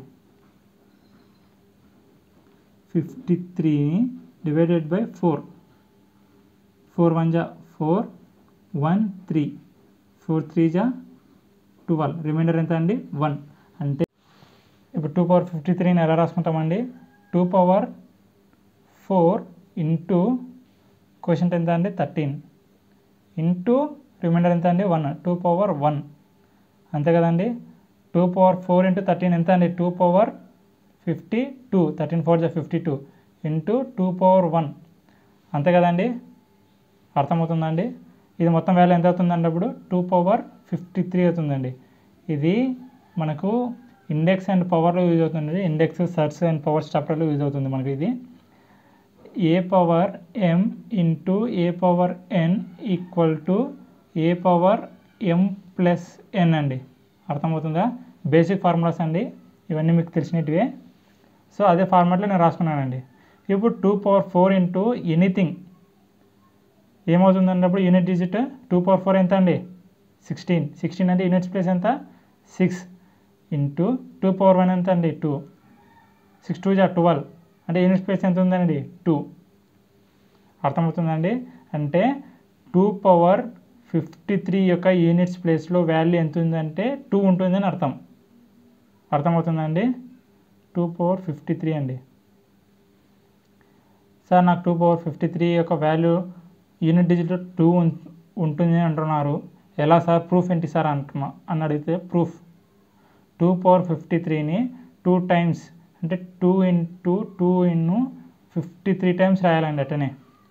ఫిఫ్టీ త్రీని divided by four four one జా four one three four three జా ట్వెల్వ్ రిమైండర్ ఎంత అండి వన్ అంటే ఇప్పుడు టూ పవర్ ఫిఫ్టీ త్రీని ఎలా రాసుకుంటామండి two power four into question ఎంత అండి థర్టీన్ ఇంటూ రిమైండర్ ఎంత అండి వన్ టూ పవర్ వన్ అంతే కదండి two power four into thirteen ఎంత అండి two power fifty two thirteen four జా fifty two into two power one అంతే కదండి అర్థమవుతుందండి ఇది మొత్తం వాల్యూ ఎంత అవుతుందండి అప్పుడు టూ పవర్ ఫిఫ్టీ త్రీ అవుతుందండి ఇది మనకు ఇండెక్స్ అండ్ పవర్లో యూజ్ అవుతుంది ఇండెక్స్ సర్చ్ అండ్ పవర్ స్టాప్టర్లో యూజ్ అవుతుంది మనకి ఇది a power m into a power n equal to a power m plus n అండి అర్థమవుతుందా బేసిక్ ఫార్ములాస్ అండి ఇవన్నీ మీకు తెలిసినటివే సో అదే ఫార్మాట్లో నేను రాసుకున్నానండి ఇప్పుడు two power four into anything ఏమవుతుంది అన్నప్పుడు unit digit two power four ఎంత అండి సిక్స్టీన్ సిక్స్టీన్ అంటే యూనిట్స్ ప్లేస్ ఎంత six into two power one ఎంత అండి టూ సిక్స్ టూ జా ట్వెల్వ్ అంటే యూనిట్ ప్లేస్ ఎంత ఉందండి టూ అర్థమవుతుందండి అంటే టూ పవర్ ఫిఫ్టీ త్రీ యొక్క యూనిట్స్ ప్లేస్లో వాల్యూ ఎంత ఉందంటే టూ ఉంటుందని అర్థం అర్థమవుతుందండి టూ పవర్ ఫిఫ్టీ త్రీ అండి సార్ నాకు టూ పవర్ ఫిఫ్టీ త్రీ యొక్క వాల్యూ యూనిట్ డిజిట్లో టూ ఉంటుంది అంటున్నారు ఎలా సార్ ప్రూఫ్ ఏంటి సార్ అంటున్నా అని అడిగితే ప్రూఫ్ టూ పవర్ ఫిఫ్టీ త్రీని టూ టైమ్స్ అంటే టూ ఇంటూ టూ ఇన్ను ఫిఫ్టీ త్రీ టైమ్స్ రాయాలండి అట్టనే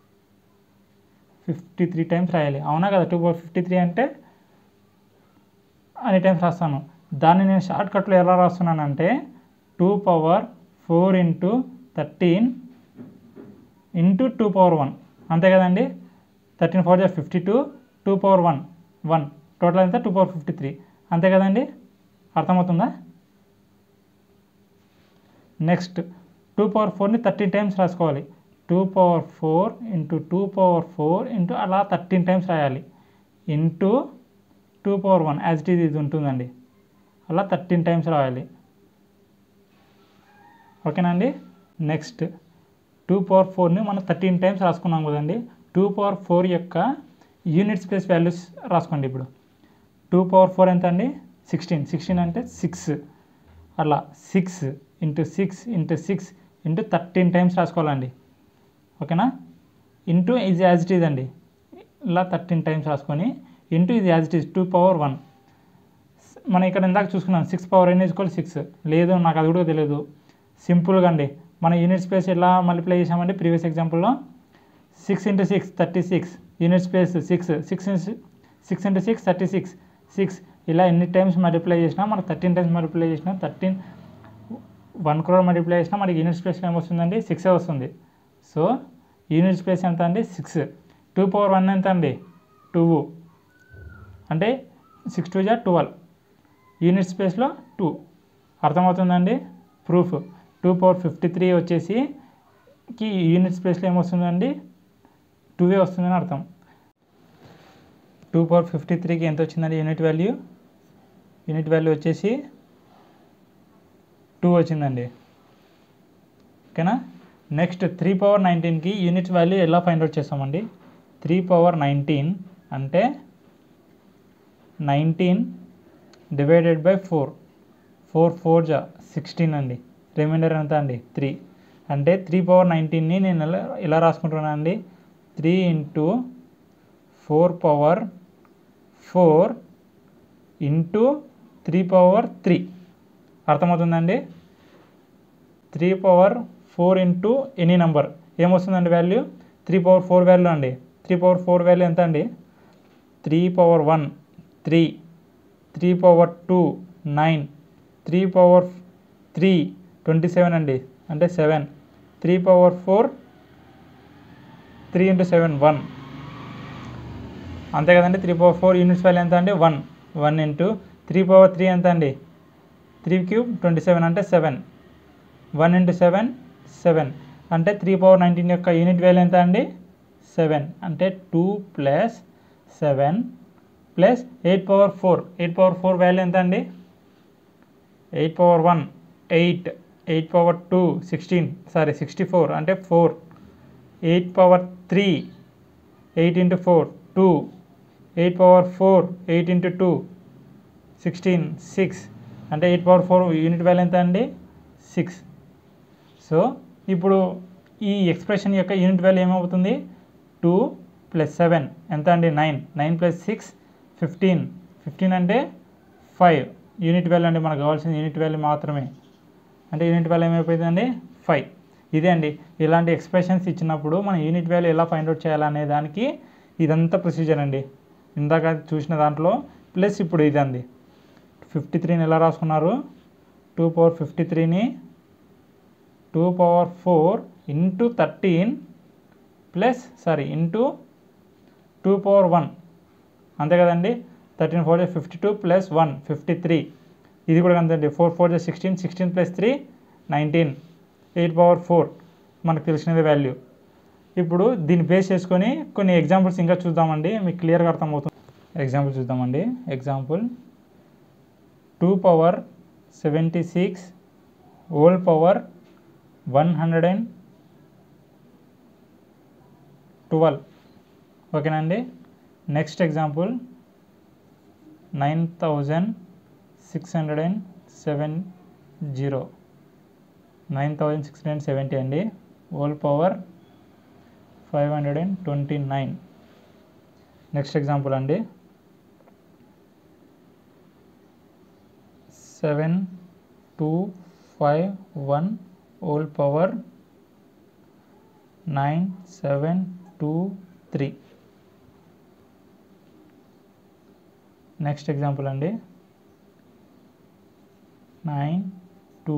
ఫిఫ్టీ త్రీ టైమ్స్ రాయాలి అవునా కదా టూ పవర్ ఫిఫ్టీ త్రీ అంటే అన్ని టైమ్స్ రాస్తాను దాన్ని నేను షార్ట్ కట్లో ఎలా రాస్తున్నానంటే two power four into thirteen into two power one అంతే కదండి థర్టీన్ ఫోర్ జా fifty two two power one one total ఎంత టూ పవర్ ఫిఫ్టీ త్రీ అంతే కదండి అర్థమవుతుందా నెక్స్ట్ టూ పవర్ ఫోర్ని థర్టీన్ టైమ్స్ రాసుకోవాలి two power four into two power four into అలా థర్టీన్ టైమ్స్ రాయాలి into two power one as it is ఇది ఉంటుందండి అలా థర్టీన్ టైమ్స్ రాయాలి ఓకేనా అండి నెక్స్ట్ టూ పవర్ ఫోర్ని మనం థర్టీన్ టైమ్స్ రాసుకున్నాం కదండి టూ పవర్ ఫోర్ యొక్క యూనిట్ స్పేస్ వాల్యూస్ రాసుకోండి ఇప్పుడు టూ పవర్ ఫోర్ ఎంత అండి సిక్స్టీన్ సిక్స్టీన్ అంటే సిక్స్ అలా six into six into six into thirteen times రాసుకోవాలండి ఓకేనా ఇంటూ ఇది యాజ్ ఇట్ ఈజ్ అండి ఇలా థర్టీన్ టైమ్స్ రాసుకొని ఇంటూ ఇది as it is two power one మనం ఇక్కడ ఇందాక చూసుకున్నాం six power n equal six లేదు నాకు అది కూడా తెలియదు సింపుల్గా అండి మన యూనిట్ స్పేస్ ఎలా మల్టిప్లై చేసామంటే ప్రీవియస్ ఎగ్జాంపుల్లో six into six thirty six unit space six six six into six thirty six six ఇలా ఎన్ని టైమ్స్ మల్టిప్లై చేసినా మనకు థర్టీన్ టైమ్స్ మల్టిప్లై చేసినా థర్టీన్ వన్ క్రోర్ మల్టిప్లై చేసినా మనకి యూనిట్ స్పేస్ ఏమొస్తుందండి సిక్సే వస్తుంది సో యూనిట్ స్పేస్ ఎంత అండి సిక్స్ టూ పవర్ వన్ ఎంత అండి టూ అంటే సిక్స్ టూ జా ట్వెల్వ్ యూనిట్ స్పేస్లో టూ అర్థమవుతుందండి proof two power fifty three వచ్చేసి కి యూనిట్ స్పేస్లో ఏమొస్తుందండి టూవే వస్తుందని అర్థం టూ పవర్ ఫిఫ్టీ త్రీకి ఎంత వచ్చిందండి యూనిట్ వాల్యూ యూనిట్ వాల్యూ వచ్చేసి టూ వచ్చిందండి ఓకేనా నెక్స్ట్ త్రీ పవర్ నైన్టీన్కి యూనిట్ వాల్యూ ఎలా ఫైండ్ అవుట్ చేస్తామండి త్రీ పవర్ నైన్టీన్ అంటే nineteen divided by four four four జా సిక్స్టీన్ అండి రిమైండర్ ఎంత అండి త్రీ అంటే త్రీ పవర్ నైన్టీన్ని నేను ఎలా ఎలా రాసుకుంటున్నాను అండి three into four power four into three power three అర్థమవుతుందండి three power four into any number ఏమొస్తుందండి value three power four value అండి త్రీ పవర్ ఫోర్ వాల్యూ ఎంత అండి three power one three three power two nine three power three twenty seven అండి అంటే seven three power four three into seven one అంతే కదండి three power four units value ఎంత అండి one one into three power three ఎంత అండి త్రీ క్యూబ్ ట్వంటీ సెవెన్ అంటే seven one into seven seven అంటే త్రీ పవర్ నైన్టీన్ యొక్క యూనిట్ వాల్యూ ఎంత అండి సెవెన్ అంటే two plus seven plus eight power four eight power four value ఎంత అండి eight power one eight eight power two sixteen sorry sixty four అంటే four eight power three eight into four two eight power four eight into two sixteen six అంటే eight power four unit value ఎంత అండి సిక్స్ సో ఇప్పుడు ఈ ఎక్స్ప్రెషన్ యొక్క యూనిట్ వాల్యూ ఏమవుతుంది టూ ప్లస్ సెవెన్ ఎంత అండి nine nine plus six fifteen fifteen అంటే ఫైవ్ యూనిట్ వాల్యూ అండి మనకు కావాల్సిన యూనిట్ వాల్యూ మాత్రమే అంటే యూనిట్ వాల్యూ ఏమైపోయిందండి ఫైవ్ ఇదే అండి ఇలాంటి ఎక్స్ప్రెషన్స్ ఇచ్చినప్పుడు మనం యూనిట్ వాల్యూ ఎలా ఫైండ్ అవుట్ చేయాలనే దానికి ఇదంతా ప్రొసీజర్ అండి ఇందాక చూసిన దాంట్లో ప్లస్ ఇప్పుడు ఇది అంది ఫిఫ్టీ త్రీని ఎలా రాసుకున్నారు టూ పవర్ ఫిఫ్టీ త్రీని two power four into thirteen plus sorry into two power one అంతే కదండి thirteen four fifty two plus one fifty three ఇది కూడా అంతే four four sixteen sixteen plus three nineteen eight power four మనకు తెలిసినది వాల్యూ ఇప్పుడు దీన్ని బేస్ చేసుకొని కొన్ని ఎగ్జాంపుల్స్ ఇంకా చూద్దామండి మీకు క్లియర్గా అర్థమవుతుంది ఎగ్జాంపుల్ చూద్దామండి example two power seventy six whole power one hundred and twelve ఓకేనండి next example nine thousand six hundred and seven zero nine thousand six hundred seventy అండి whole power five hundred and twenty nine next example అండి seven two five one whole power nine seven two three next example అండి nine two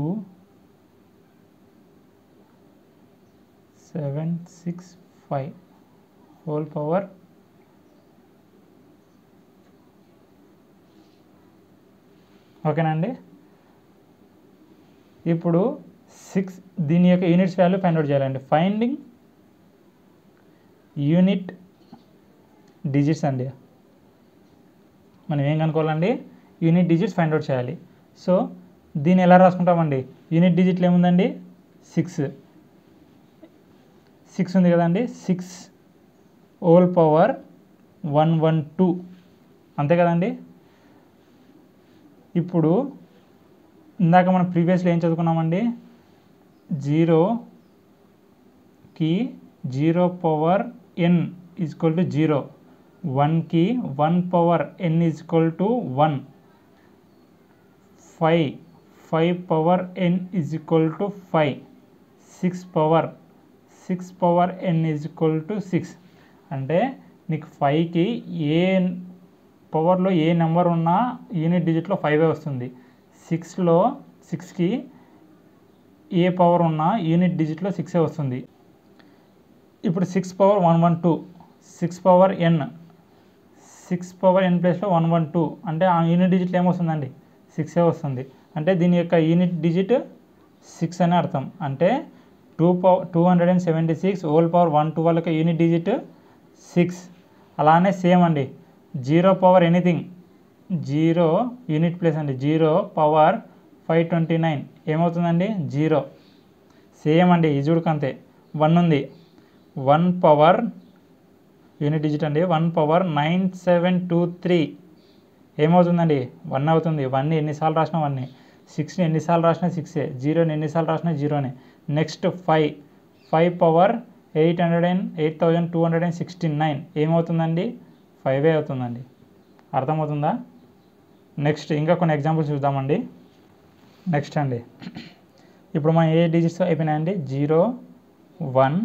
seven six five whole power ఓకేనండి ఇప్పుడు సిక్స్ దీని యొక్క యూనిట్స్ వాల్యూ ఫైండ్ అవుట్ చేయాలండి ఫైండింగ్ యూనిట్ డిజిట్స్ అండి మనం ఏం కనుక్కోవాలండి యూనిట్ డిజిట్స్ ఫైండ్ అవుట్ చేయాలి సో దీన్ని ఎలా రాసుకుంటామండి యూనిట్ డిజిట్లు ఏముందండి సిక్స్ సిక్స్ ఉంది కదండి six whole power one one two అంతే కదండి ఇప్పుడు ఇందాక మనం ప్రీవియస్లో ఏం చదువుకున్నామండి జీరోకి zero power n equal to zero వన్కి one power n equal to one five five power n is equal to five six power six power n is equal to six అంటే నీకు ఫైవ్కి ఏ పవర్లో ఏ నెంబర్ ఉన్నా యూనిట్ డిజిట్లో ఫైవే వస్తుంది సిక్స్లో సిక్స్కి ఏ పవర్ ఉన్నా యూనిట్ డిజిట్లో సిక్సే వస్తుంది ఇప్పుడు six power one one two six power n six power n ప్లేస్లో వన్ వన్ టూ అంటే ఆ యూనిట్ డిజిట్లో ఏమొస్తుందండి సిక్సే వస్తుంది అంటే దీని యొక్క యూనిట్ డిజిట్ సిక్స్ అని అర్థం అంటే two power two hundred and seventy six whole power one two వాళ్ళకి యూనిట్ డిజిట్ సిక్స్ అలానే సేమ్ అండి zero power anything zero unit place అండి zero power five twenty nine ఏమవుతుందండి జీరో సేమ్ అండి ఈ చూడకు అంతే వన్ ఉంది వన్ పవర్ యూనిట్ డిజిట్ అండి one power nine seven two three ఏమవుతుందండి వన్ అవుతుంది వన్ ఎన్నిసార్లు రాసినా వన్నే సిక్స్ని ఎన్నిసార్లు రాసినా సిక్సే జీరోని ఎన్నిసార్లు రాసినా జీరోనే next five five power eight hundred and eight thousand two hundred and sixty nine ఏమవుతుందండి ఫైవే అవుతుందండి అర్థమవుతుందా నెక్స్ట్ ఇంకా కొన్ని ఎగ్జాంపుల్స్ చూద్దామండి నెక్స్ట్ అండి ఇప్పుడు మనం ఏ డిజిట్స్ అయిపోయినాయండి zero one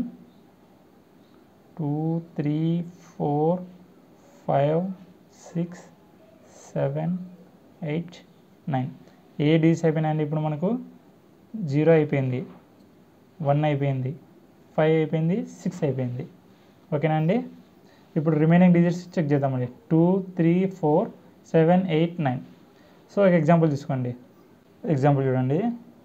two three four five six seven eight nine ఏ డిజిట్స్ అయిపోయినాయండి ఇప్పుడు మనకు జీరో అయిపోయింది వన్ అయిపోయింది ఫైవ్ అయిపోయింది సిక్స్ అయిపోయింది ఓకేనా అండి ఇప్పుడు రిమైనింగ్ డిజిట్స్ చెక్ చేద్దామండి two three four seven eight nine so ఒక ఎగ్జాంపుల్ తీసుకోండి ఎగ్జాంపుల్ చూడండి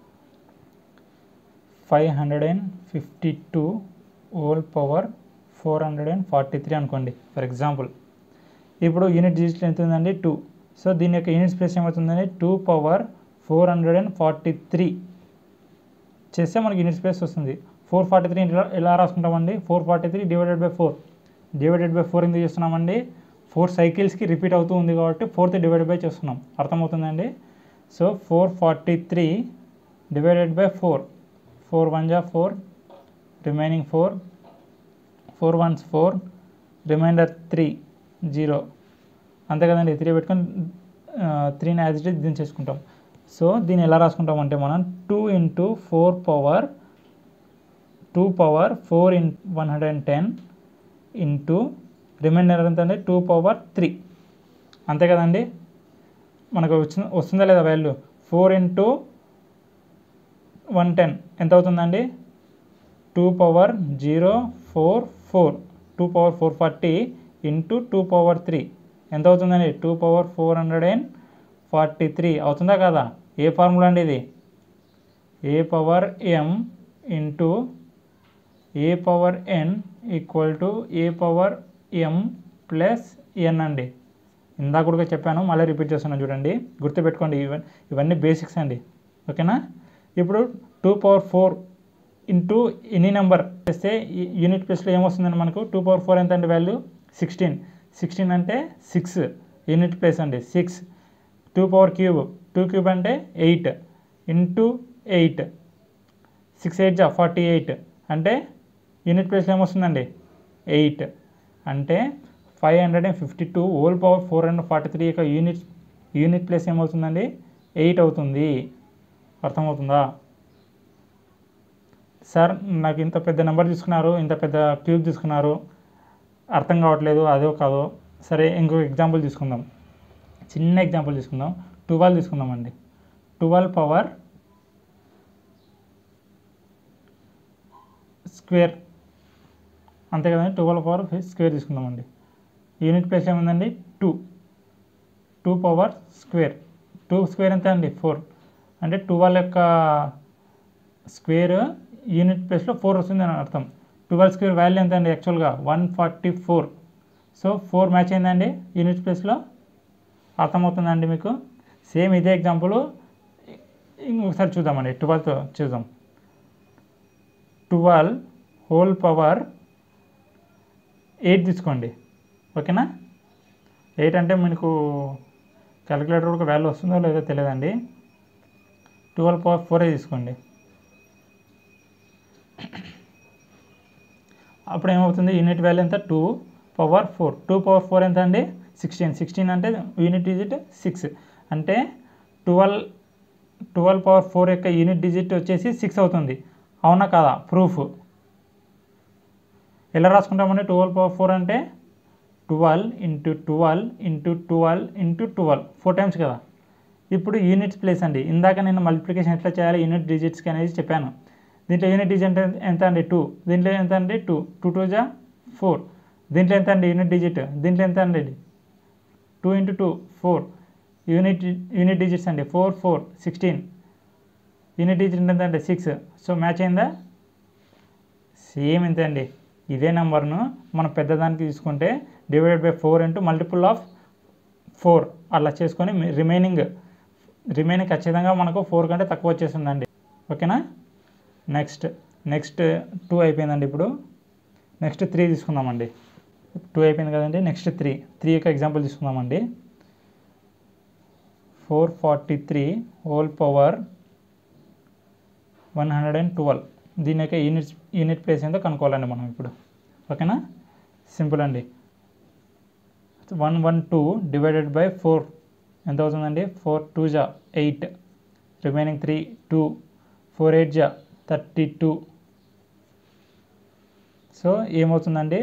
five hundred and fifty two whole power four hundred and forty three అనుకోండి ఫర్ ఎగ్జాంపుల్ ఇప్పుడు యూనిట్ డిజిట్ ఎంత ఉందండి టూ సో దీని యొక్క యూనిట్ స్పేస్ ఏమవుతుందండి two power four hundred and forty three చేస్తే మనకి యూనిట్ స్పేస్ వస్తుంది ఫోర్ ఫార్టీ త్రీ ఎలా రాసుకుంటామండి four forty three divided by four divided by four ఎందుకు చేస్తున్నామండి ఫోర్ సైకిల్స్కి రిపీట్ అవుతూ ఉంది కాబట్టి ఫోర్త్ డివైడెడ్ బై చేస్తున్నాం అర్థమవుతుందండి so four forty three divided by four four one జా four remaining four four ones four remainder three zero అంతే కదండి త్రీ పెట్టుకొని త్రీని యాజ్ ఇట్ దీన్ని చేసుకుంటాం సో దీన్ని ఎలా రాసుకుంటాం అంటే మనం two into four power two power four in one hundred and ten into remainder ఎంత అండి టూ పవర్ త్రీ అంతే కదండి మనకు వచ్చిన వస్తుందా లేదా value four into one ten ఎంత అవుతుందండి two power zero four four two power four forty into two power three ఎంత అవుతుందండి two power four hundred and forty three అవుతుందా కదా ఏ ఫార్ములా అండి ఇది a power m into a power n equal to a power m plus n అండి ఇందాక కూడా చెప్పాను మళ్ళీ రిపీట్ చేస్తున్నాను చూడండి గుర్తుపెట్టుకోండి ఇవ ఇవన్నీ బేసిక్స్ అండి ఓకేనా ఇప్పుడు two power four into any number చేస్తే ఈ యూనిట్ ప్లేస్లో ఏమొస్తుందండి మనకు టూ పవర్ ఫోర్ ఎంత అండి వాల్యూ సిక్స్టీన్ సిక్స్టీన్ అంటే సిక్స్ యూనిట్ ప్లేస్ అండి six two power cube two cube అంటే eight into eight six eight జా ఫార్టీ ఎయిట్ అంటే యూనిట్ ప్లేస్లో ఏమొస్తుందండి ఎయిట్ అంటే five hundred and fifty two whole power four hundred forty three యొక్క యూనిట్ యూనిట్ ప్లేస్ ఏమవుతుందండి ఎయిట్ అవుతుంది అర్థమవుతుందా సార్ నాకు ఇంత పెద్ద నెంబర్ తీసుకున్నారు ఇంత పెద్ద క్యూబ్ తీసుకున్నారు అర్థం కావట్లేదు అదో కాదో సరే ఇంకో ఎగ్జాంపుల్ తీసుకుందాం చిన్న ఎగ్జాంపుల్ తీసుకుందాం ట్వెల్వ్ తీసుకుందామండి ట్వెల్వ్ పవర్ స్క్వేర్ అంతే కదండి ట్వెల్వ్ పవర్ స్క్వేర్ తీసుకుందామండి యూనిట్ ప్లేస్ ఏముందండి two two power square two square ఎంత అండి ఫోర్ అంటే ట్వెల్వ్ యొక్క స్క్వేర్ యూనిట్ ప్లేస్లో ఫోర్ వస్తుంది అని అర్థం ట్వెల్వ్ స్క్వేర్ వాల్యూ ఎంత అండి యాక్చువల్గా one forty four so four match అయిందండి యూనిట్ ప్లేస్లో అర్థమవుతుందండి మీకు సేమ్ ఇదే ఎగ్జాంపుల్ ఇంకొకసారి చూద్దామండి ట్వెల్వ్తో చూద్దాం ట్వెల్వ్ హోల్ పవర్ ఎయిట్ తీసుకోండి ఓకేనా ఎయిట్ అంటే మీకు క్యాలిక్యులేటర్ ఒక వాల్యూ వస్తుందో లేదో తెలియదండి ట్వెల్వ్ పవర్ ఫోరే తీసుకోండి అప్పుడు ఏమవుతుంది యూనిట్ వాల్యూ ఎంత two power four two power four ఎంత అండి సిక్స్టీన్ సిక్స్టీన్ అంటే యూనిట్ డిజిట్ సిక్స్ అంటే ట్వెల్వ్ ట్వెల్వ్ పవర్ ఫోర్ యొక్క యూనిట్ డిజిట్ వచ్చేసి సిక్స్ అవుతుంది అవునా కాదా ప్రూఫ్ ఎలా రాసుకుంటామండి ట్వెల్వ్ పవర్ ఫోర్ అంటే twelve into twelve into twelve into twelve four times కదా ఇప్పుడు యూనిట్స్ ప్లేస్ అండి ఇందాక నేను మల్టిప్లికేషన్ ఎట్లా చేయాలి యూనిట్ డిజిట్స్కి అనేది చెప్పాను దీంట్లో యూనిట్ డిజిట్ ఎంత అండి టూ దీంట్లో ఎంత అండి టూ టూ టూ జా ఫోర్ దీంట్లో ఎంత అండి యూనిట్ డిజిట్ దీంట్లో ఎంత అండి two into two four unit unit digits అండి four four sixteen unit digit ఎంత అంటే సిక్స్ సో మ్యాచ్ అయిందా సేమ్ ఇంతే అండి ఇదే నెంబర్ను మనం పెద్దదానికి తీసుకుంటే divided by four into multiple of four అలా చేసుకొని రిమైనింగ్ రిమైనింగ్ ఖచ్చితంగా మనకు ఫోర్ కంటే తక్కువ వచ్చేస్తుందండి ఓకేనా నెక్స్ట్ నెక్స్ట్ టూ అయిపోయిందండి ఇప్పుడు నెక్స్ట్ త్రీ తీసుకుందామండి టూ అయిపోయింది కదండి నెక్స్ట్ త్రీ త్రీ యొక్క ఎగ్జాంపుల్ తీసుకుందామండి four forty three whole power one hundred and twelve దీని యొక్క యూనిట్ యూనిట్ ప్లేస్ ఏందో కనుక్కోవాలండి మనం ఇప్పుడు ఓకేనా సింపుల్ అండి one one two divided by four ఎంత అవుతుందండి ఫోర్ టూ జా eight remaining three two four eight జా థర్టీ టూ సో ఏమవుతుందండి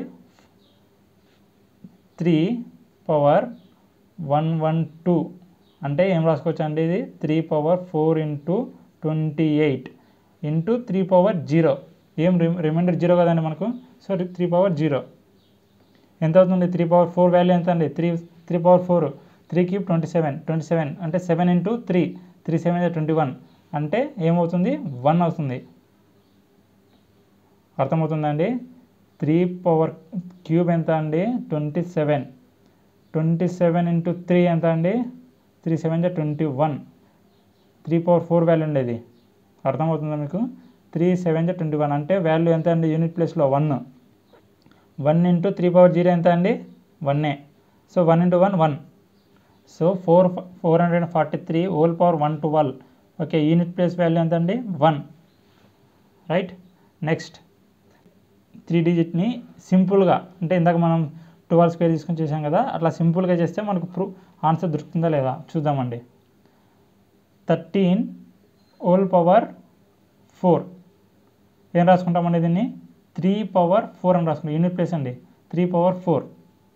three power one one two అంటే ఏం రాసుకోవచ్చు అండి ఇది three power four into twenty eight into three power zero ఏం రిమైండర్ జీరో కదండి మనకు సో త్రీ పవర్ జీరో ఎంత అవుతుంది త్రీ పవర్ ఫోర్ వాల్యూ ఎంత అండి three three power four three cube twenty seven twenty seven అంటే seven into three three seven twenty one అంటే ఏమవుతుంది వన్ అవుతుంది అర్థమవుతుందండి త్రీ పవర్ క్యూబ్ ఎంత అండి twenty seven twenty seven into three ఎంత అండి three seven twenty one three power four value ఉండేది అర్థమవుతుందా మీకు త్రీ సెవెన్ ట్వంటీ వన్ అంటే వాల్యూ ఎంత అండి యూనిట్ ప్లేస్లో one one into three power zero ఎంత అండి వన్నే so one into one one so four four hundred forty three whole power one twelve okay unit place value ఎంత అండి వన్ రైట్ నెక్స్ట్ త్రీ డిజిట్ని సింపుల్గా అంటే ఇందాక మనం ట్వెల్వ్ స్క్వేర్ తీసుకొని చేసాం కదా అట్లా సింపుల్గా చేస్తే మనకు ప్రూ ఆన్సర్ దొరుకుతుందా లేదా చూద్దామండి థర్టీన్ హోల్ పవర్ ఫోర్ ఏం రాసుకుంటామండి దీన్ని త్రీ పవర్ ఫోర్ అని రాసుకుంటాం యూనిట్ ప్లేస్ అండి three power four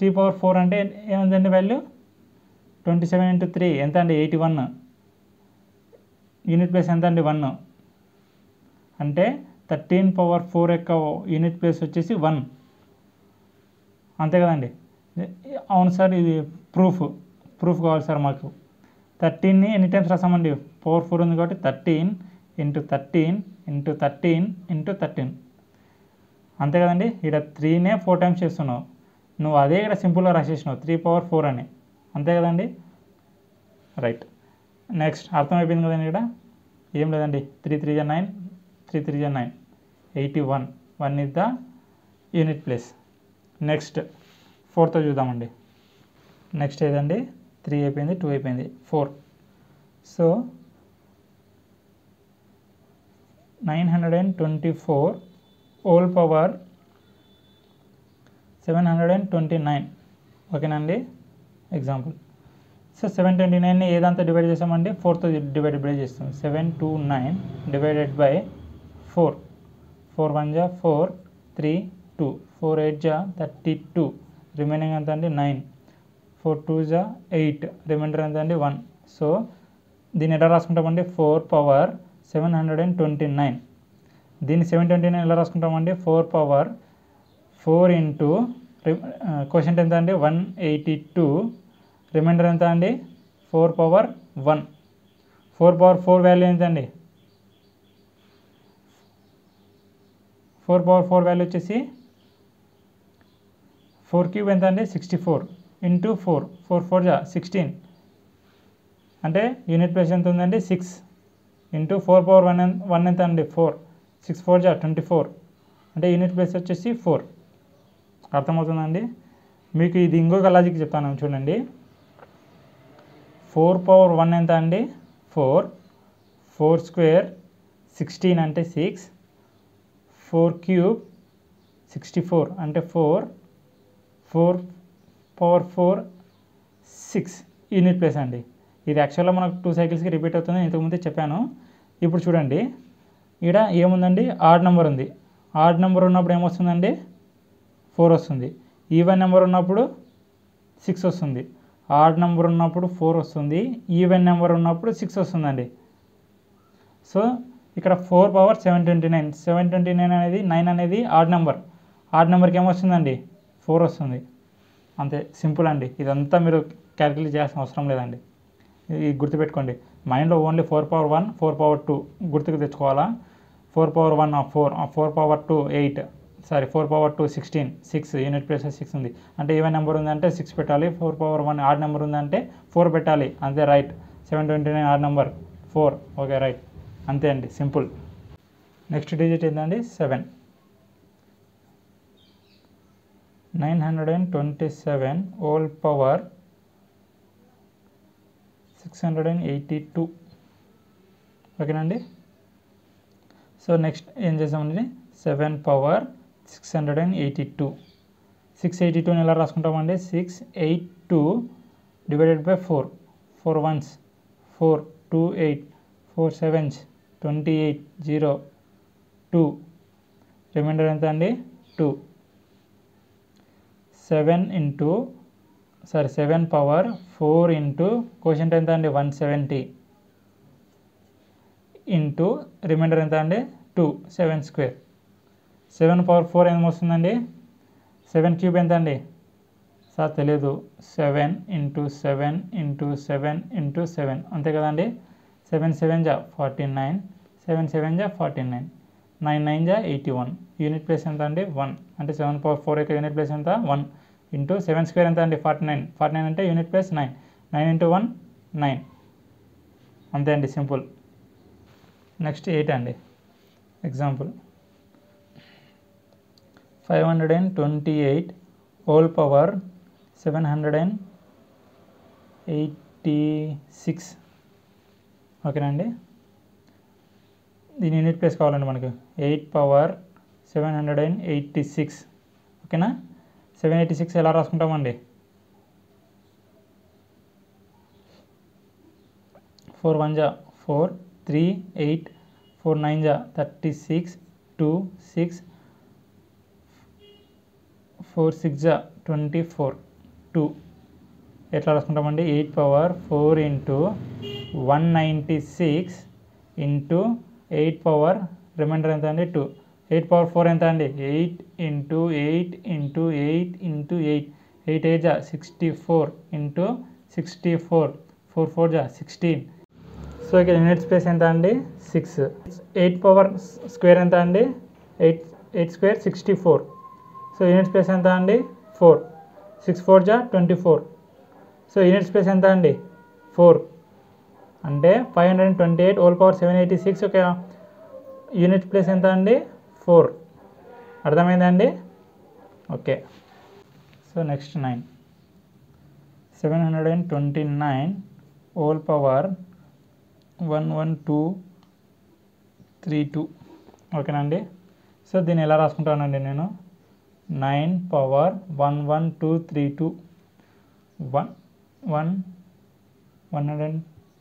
three power four అంటే ఏముందండి value twenty seven into three ఎంత అండి ఎయిటీ వన్ యూనిట్ ప్లేస్ ఎంత అండి వన్ అంటే థర్టీన్ పవర్ ఫోర్ యొక్క యూనిట్ ప్లేస్ వచ్చేసి వన్ అంతే కదండి అవును సార్ ఇది ప్రూఫ్ ప్రూఫ్ కావాలి సార్ మాకు థర్టీన్ని ఎన్ని టైమ్స్ రాసామండి పవర్ ఫోర్ ఉంది కాబట్టి thirteen into thirteen into thirteen into thirteen అంతే కదండి ఇక్కడ త్రీనే ఫోర్ టైమ్స్ చేస్తున్నావు నువ్వు అదే ఇక్కడ సింపుల్గా రాసేసినావు త్రీ పవర్ ఫోర్ అని అంతే కదండి రైట్ నెక్స్ట్ అర్థమైపోయింది కదండి ఇక్కడ ఏం లేదండి త్రీ త్రీ జా నైన్ త్రీ త్రీ జా nine eighty one one is the unit place next ఫోర్తో చూద్దామండి నెక్స్ట్ ఏదండి త్రీ అయిపోయింది టూ అయిపోయింది four so nine hundred and twenty four whole power seven hundred and twenty nine ఓకేనండి ఎగ్జాంపుల్ సో సెవెన్ ట్వంటీ నైన్ని ఏదంతా డివైడ్ చేసామండి ఫోర్తో డివైడ్ డివైడ్ చేస్తాం seven two nine divided by four four one జా four three two four eight జా థర్టీ టూ రిమైనింగ్ ఎంత అండి నైన్ ఫోర్ టూ జా ఎయిట్ రిమైండర్ ఎంత అండి వన్ సో దీన్ని ఎలా రాసుకుంటామండి four power seven hundred and twenty nine దీన్ని సెవెన్ ట్వంటీ నైన్ ఎలా రాసుకుంటామండి four power four into question ఎంత అండి వన్ ఎయిటీ టూ రిమైండర్ ఎంత అండి four power one four power four value ఎంత అండి ఫోర్ పవర్ ఫోర్ వాల్యూ వచ్చేసి ఫోర్ క్యూబ్ ఎంత అండి sixty four into four four four జా సిక్స్టీన్ అంటే యూనిట్ ప్లేస్ ఎంత ఉందండి six into four power one one ఎంత అండి ఫోర్ సిక్స్ ఫోర్ జా ట్వంటీ ఫోర్ అంటే యూనిట్ ప్లేస్ వచ్చేసి ఫోర్ అర్థమవుతుందండి మీకు ఇది ఇంకొక లాజిక్ చెప్తాను చూడండి ఫోర్ పవర్ వన్ ఎంత అండి ఫోర్ ఫోర్ స్క్వేర్ సిక్స్టీన్ అంటే six four cube sixty four అంటే four four power four six unit place అండి ఇది యాక్చువల్గా మనకు టూ సైకిల్స్కి రిపీట్ అవుతుంది ఇంతకుముందే చెప్పాను ఇప్పుడు చూడండి ఇక్కడ ఏముందండి ఆడ్ నెంబర్ ఉంది ఆడ్ నెంబర్ ఉన్నప్పుడు ఏమొస్తుందండి ఫోర్ వస్తుంది ఈవెన్ నెంబర్ ఉన్నప్పుడు సిక్స్ వస్తుంది ఆడ్ నెంబర్ ఉన్నప్పుడు ఫోర్ వస్తుంది ఈవెన్ నెంబర్ ఉన్నప్పుడు సిక్స్ వస్తుందండి సో ఇక్కడ four power seven twenty nine seven twenty nine అనేది నైన్ అనేది ఆడ్ నెంబర్ ఆడ్ నెంబర్కి ఏమొస్తుందండి ఫోర్ వస్తుంది అంతే సింపుల్ అండి ఇదంతా మీరు క్యాలిక్యులేట్ చేయాల్సిన అవసరం లేదండి ఇది గుర్తుపెట్టుకోండి మైండ్లో only four power one four power two గుర్తుకు తెచ్చుకోవాలా four power one four four power two eight sorry four power two sixteen six unit place six ఉంది అంటే ఈవెన్ నెంబర్ ఉందంటే సిక్స్ పెట్టాలి four power one odd number ఉందంటే ఫోర్ పెట్టాలి అంతే right seven twenty nine odd number four okay right అంతే అండి సింపుల్ నెక్స్ట్ డిజిట్ ఏంటండి seven nine hundred and twenty seven whole power six hundred and eighty two ఓకేనండి సో నెక్స్ట్ ఏం చేసామండి seven power six hundred and eighty two six eighty టూని ఎలా రాసుకుంటామండి six eight two divided by four four ones four two eight four sevens twenty eight zero two remainder ఎంత అండి two seven into sorry seven power four into question ఎంత అండి వన్ సెవెంటీ ఇంటూ రిమైండర్ ఎంత అండి two seven square seven power four ఏమొస్తుందండి సెవెన్ క్యూబ్ ఎంత అండి సార్ తెలియదు seven into seven into seven into seven అంతే కదండి సెవెన్ సెవెన్ జా ఫార్టీ నైన్ సెవెన్ సెవెన్ జా ఫార్టీ నైన్ నైన్ నైన్ జా ఎయిటీ వన్ యూనిట్ ప్లేస్ ఎంత అండి వన్ అంటే సెవెన్ పవర్ ఫోర్ యొక్క యూనిట్ ప్లేస్ ఎంత వన్ ఇంటూ సెవెన్ స్క్వేర్ ఎంత అండి ఫార్టీ నైన్ ఫార్టీ నైన్ అంటే unit place nine nine into one nine అంతే అండి సింపుల్ నెక్స్ట్ ఎయిట్ అండి example five hundred and twenty eight whole power seven hundred and eighty six ఓకేనండి దీని యూనిట్ ప్లేస్ కావాలండి మనకు eight power seven hundred and eighty six ఓకేనా సెవెన్ ఎయిటీ సిక్స్ ఎలా రాసుకుంటామండి ఫోర్ వన్ జా four three eight four nine జా thirty six two six four six జా ట్వంటీ ఫోర్ టూ ఎట్లా రాసుకుంటామండి eight power four into one ninety six into eight power remainder ఎంత అండి టూ ఎయిట్ పవర్ ఫోర్ ఎంత అండి eight into eight into eight into eight eight eight జా sixty four into sixty four four four జా సిక్స్టీన్ సో ఇక్కడ యూనిట్ స్పేస్ ఎంత అండి సిక్స్ ఎయిట్ పవర్ స్క్వేర్ ఎంత అండి eight eight square sixty four so unit space ఎంత అండి ఫోర్ సిక్స్ ఫోర్ జా twenty four so unit space ఎంత అండి ఫోర్ అంటే five hundred and twenty eight whole power seven eighty six ఒక యూనిట్ ప్లేస్ ఎంత అండి ఫోర్ అర్థమైందండి okay so next nine seven hundred and twenty nine whole power one one two three two ఓకేనండి సో దీన్ని ఎలా రాసుకుంటానండి నేను nine power one one two three two one one one hundred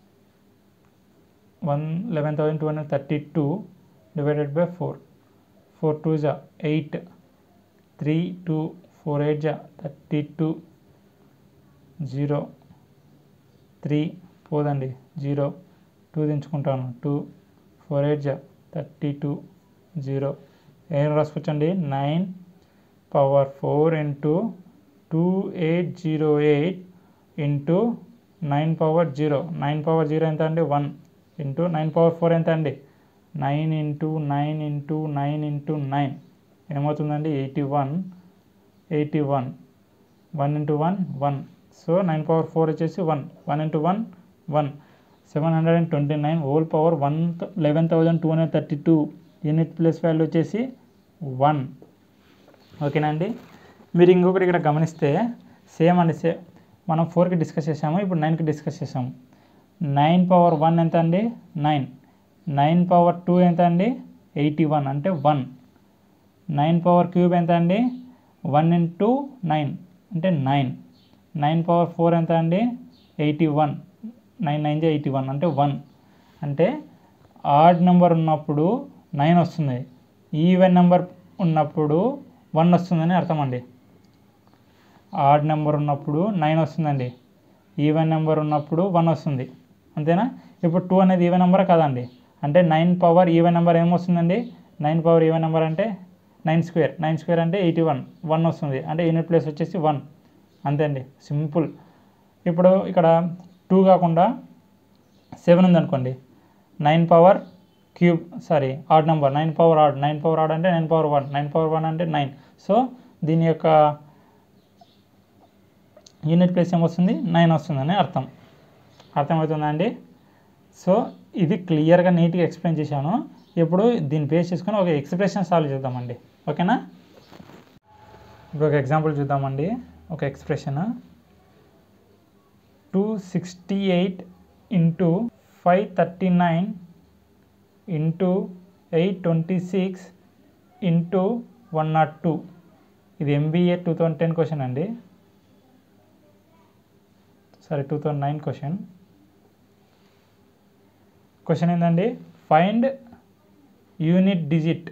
one eleven thousand two hundred thirty two divided by four four two జా eight three two four eight జా థర్టీ టూ జీరో త్రీ పోదండి జీరో టూ దించుకుంటాను టూ ఫోర్ ఎయిట్ జా థర్టీ టూ జీరో ఏం రాసుకోవచ్చండి nine power four into two eight zero eight into nine power zero nine power zero ఎంత అండి one into nine power four ఎంత అండి nine into nine into nine into nine ఏమవుతుందండి eighty one eighty one one into one one so nine power four వచ్చేసి one one into one one seven hundred and twenty nine whole power one eleven thousand two hundred thirty two unit plus value వచ్చేసి వన్ ఓకేనండి మీరు ఇంకొకటి ఇక్కడ గమనిస్తే సేమ్ అండి సే మనం ఫోర్కి డిస్కస్ చేసాము ఇప్పుడు నైన్కి డిస్కస్ చేసాము నైన్ పవర్ వన్ ఎంత అండి నైన్ నైన్ పవర్ టూ ఎంత అండి ఎయిటీ వన్ అంటే వన్ నైన్ పవర్ క్యూబ్ ఎంత అండి వన్ ఇంటూ నైన్ అంటే నైన్ నైన్ పవర్ ఫోర్ ఎంత అండి eighty one nine nine eighty one అంటే వన్ అంటే ఆడ్ నెంబర్ ఉన్నప్పుడు నైన్ వస్తుంది ఈవెన్ నెంబర్ ఉన్నప్పుడు వన్ వస్తుందని అర్థం అండి ఆడ్ నెంబర్ ఉన్నప్పుడు నైన్ వస్తుందండి ఈవెన్ నెంబర్ ఉన్నప్పుడు వన్ వస్తుంది అంతేనా ఇప్పుడు టూ అనేది ఈవెన్ నెంబర్ కదండి అంటే నైన్ పవర్ ఈవెన్ నెంబర్ ఏమొస్తుందండి నైన్ పవర్ ఈవెన్ నెంబర్ అంటే నైన్ స్క్వేర్ నైన్ స్క్వేర్ అంటే ఎయిటీ వన్ వన్ వస్తుంది అంటే యూనిట్ ప్లేస్ వచ్చేసి వన్ అంతే అండి సింపుల్ ఇప్పుడు ఇక్కడ టూ కాకుండా సెవెన్ ఉందనుకోండి nine power cube sorry odd number nine power odd nine power odd అంటే nine power one nine power one అంటే నైన్ సో దీని యొక్క యూనిట్ ప్లేస్ ఏమొస్తుంది నైన్ వస్తుందని అర్థం అర్థమవుతుందా అండి సో ఇది క్లియర్గా నీట్గా ఎక్స్ప్లెయిన్ చేశాను ఇప్పుడు దీన్ని బేస్ చేసుకొని ఒక ఎక్స్ప్రెషన్ సాల్వ్ చేద్దామండి ఓకేనా ఇప్పుడు ఒక ఎగ్జాంపుల్ చూద్దామండి ఒక expression two sixty eight into five thirty nine into eight twenty six into one not two ఇది MBA two thousand ten question అండి sorry two thousand nine question question ఏంటండి ఫైండ్ యూనిట్ డిజిట్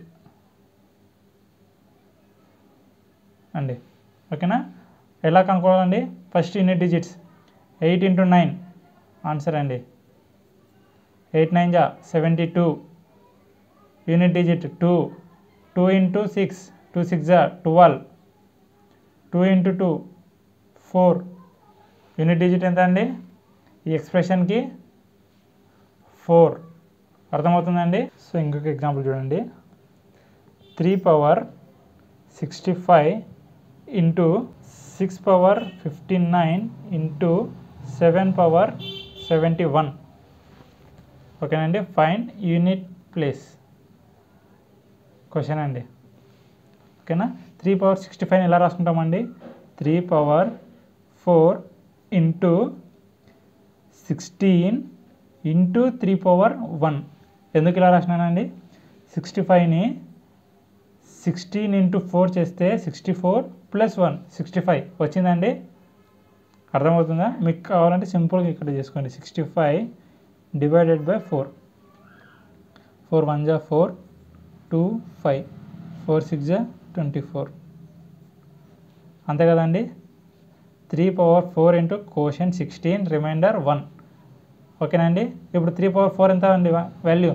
అండి ఓకేనా ఎలా కనుక్కోవాలండి first unit digits eight into nine answer అండి ఎయిట్ నైన్ జా seventy two unit digit two two into six two six జా twelve two into two four unit digit ఎంత అండి ఈ ఎక్స్ప్రెషన్కి ఫోర్ అర్థమవుతుందండి సో ఇంకొక ఎగ్జాంపుల్ చూడండి three power sixty five into six power fifty nine into seven power seventy one ఓకేనండి ఫైన్ యూనిట్ ప్లేస్ క్వశ్చన్ అండి ఓకేనా త్రీ పవర్ సిక్స్టీ ఫైవ్ ఎలా రాసుకుంటామండి three power four into sixteen into three power one ఎందుకు ఇలా రాసినానండి సిక్స్టీ ఫైవ్ని సిక్స్టీన్ ఇంటూ ఫోర్ చేస్తే sixty four plus one sixty five వచ్చిందండి అర్థమవుతుందా మీకు కావాలంటే సింపుల్గా ఇక్కడ చేసుకోండి sixty five divided by four four one జా four two five four six జా ట్వంటీ ఫోర్ అంతే కదండి three power four into quotient sixteen remainder one ఓకేనండి ఇప్పుడు త్రీ పవర్ ఫోర్ ఎంత అండి value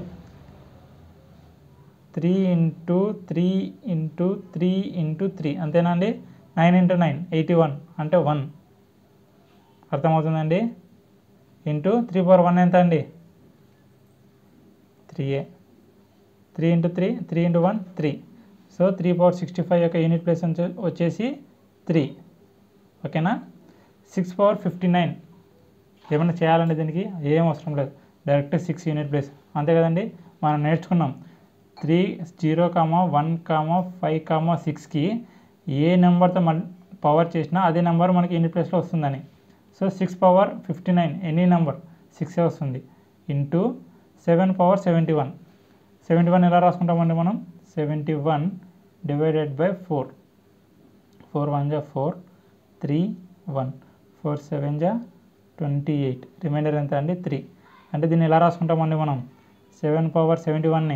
three into three into three into three అంతేనా అండి nine into nine eighty one అంటే వన్ అర్థమవుతుందండి ఇంటూ త్రీ పవర్ వన్ ఎంత అండి త్రీ ఏ three into three three into one three so three power sixty five యొక్క యూనిట్ ప్లేస్ వచ్చే- వచ్చేసి త్రీ ఓకేనా సిక్స్ పవర్ ఫిఫ్టీ నైన్ ఏమైనా చేయాలంటే దీనికి ఏం అవసరం లేదు డైరెక్ట్ సిక్స్ యూనిట్ ప్లేస్ అంతే కదండి మనం నేర్చుకున్నాం three zero comma one comma five comma సిక్స్కి ఏ నెంబర్తో మన పవర్ చేసినా అదే నెంబర్ మనకి యూనిట్ ప్లేస్లో వస్తుందని so six power fifty nine any number సిక్సే వస్తుంది into seven power seventy one seventy one ఎలా రాసుకుంటామండి మనం seventy one divided by four four one జా four three one four seven జా ట్వంటీ ఎయిట్ రిమైండర్ ఎంత అండి త్రీ అంటే దీన్ని ఎలా రాసుకుంటామండి మనం సెవెన్ పవర్ సెవెంటీ వన్ని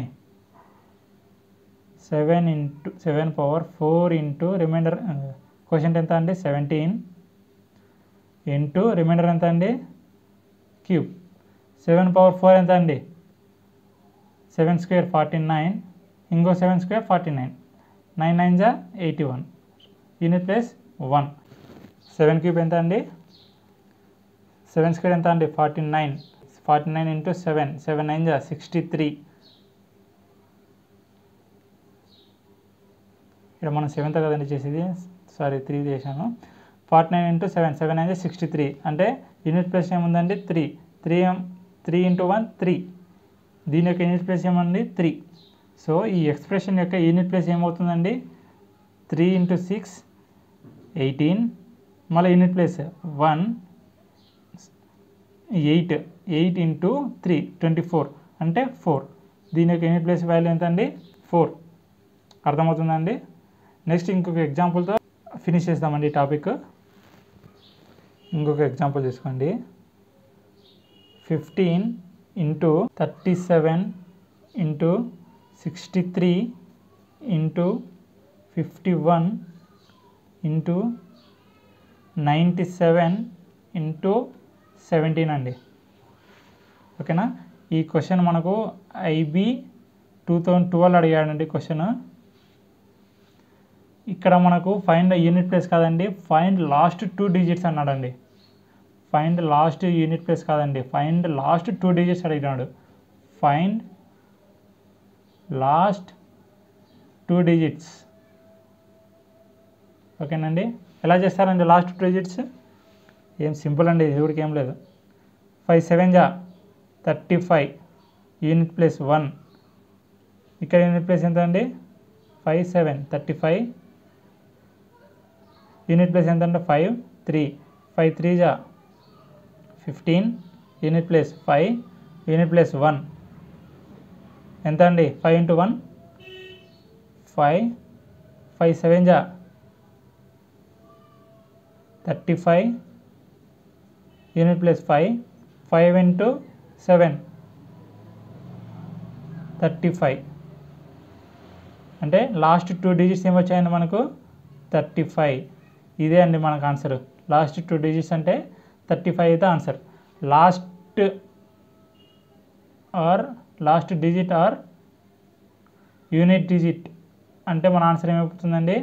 seven into seven power four into remainder question ఎంత అండి సెవెంటీన్ ఇంటూ రిమైండర్ ఎంత అండి క్యూబ్ సెవెన్ పవర్ ఫోర్ ఎంత అండి సెవెన్ స్క్వేర్ ఫార్టీ నైన్ ఇంకో seven square forty nine nine nine జా eighty one unit plus one seven cube ఎంత అండి సెవెన్ స్క్వేర్ ఎంత అండి forty nine forty nine into seven seven nine జా సిక్స్టీ త్రీ ఇక్కడ మనం సెవెంత్ కదండి చేసేది సారీ త్రీ చేశాను forty nine into seven seven అయితే సిక్స్టీ త్రీ అంటే యూనిట్ ప్లేస్ ఏముందండి three three three into one three దీని యొక్క యూనిట్ ప్లేస్ ఏమండి త్రీ సో ఈ ఎక్స్ప్రెషన్ యొక్క యూనిట్ ప్లేస్ ఏమవుతుందండి త్రీ ఇంటూ సిక్స్ ఎయిటీన్ మళ్ళీ unit place one eight eight into three twenty four అంటే ఫోర్ దీని యొక్క యూనిట్ ప్లేస్ వాల్యూ ఎంత అండి ఫోర్ అర్థమవుతుందండి నెక్స్ట్ ఇంకొక ఎగ్జాంపుల్తో ఫినిష్ చేద్దామండి ఈ టాపిక్ ఇంకొక ఎగ్జాంపుల్ తీసుకోండి fifteen into thirty seven into sixty three into fifty one into ninety seven into seventeen అండి ఓకేనా ఈ క్వశ్చన్ మనకు ఐబీ టూ థౌజండ్ ట్వెల్వ్ అడిగాడండి క్వశ్చన్ ఇక్కడ మనకు ఫైండ్ యూనిట్ ప్లేస్ కాదండి ఫైండ్ లాస్ట్ టూ డిజిట్స్ అన్నాడండి ఫైండ్ లాస్ట్ యూనిట్ ప్లేస్ కాదండి ఫైండ్ లాస్ట్ టూ డిజిట్స్ అడిగినాడు ఫైండ్ లాస్ట్ టూ డిజిట్స్ ఓకేనండి ఎలా చేస్తారండి లాస్ట్ టూ డిజిట్స్ ఏం సింపుల్ అండి దేవుడికి ఏం లేదు ఫైవ్ సెవెన్ జా thirty five unit place one ఇక్కడ యూనిట్ ప్లేస్ ఎంత అండి five seven thirty five unit place ఎంత అంటే ఫైవ్ త్రీ ఫైవ్ త్రీ జా fifteen unit place five unit place one ఎంత అండి five into one five five seven జా thirty five unit plus five five into seven thirty five అంటే లాస్ట్ టూ డిజిట్స్ ఏమొచ్చాయండి మనకు థర్టీ ఫైవ్ ఇదే అండి మనకు ఆన్సర్ లాస్ట్ టూ డిజిట్స్ అంటే థర్టీ ఫైవ్ అయితే answer last are last digit or unit digit అంటే మన ఆన్సర్ ఏమైపోతుందండి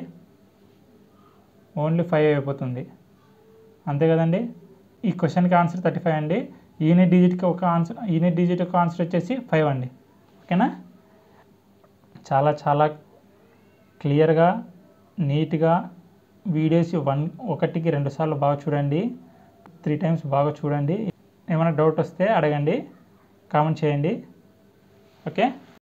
ఓన్లీ ఫైవ్ అయిపోతుంది అంతే కదండి ఈ క్వశ్చన్కి ఆన్సర్ థర్టీ ఫైవ్ అండి యూనిట్ డిజిట్కి ఒక ఆన్సర్ యూనిట్ డిజిట్ ఒక ఆన్సర్ వచ్చేసి ఫైవ్ అండి ఓకేనా చాలా చాలా క్లియర్గా నీట్గా వీడియోస్ వన్ ఒకటికి రెండు సార్లు బాగా చూడండి త్రీ టైమ్స్ బాగా చూడండి ఏమైనా డౌట్ వస్తే అడగండి కామెంట్ చేయండి ఓకే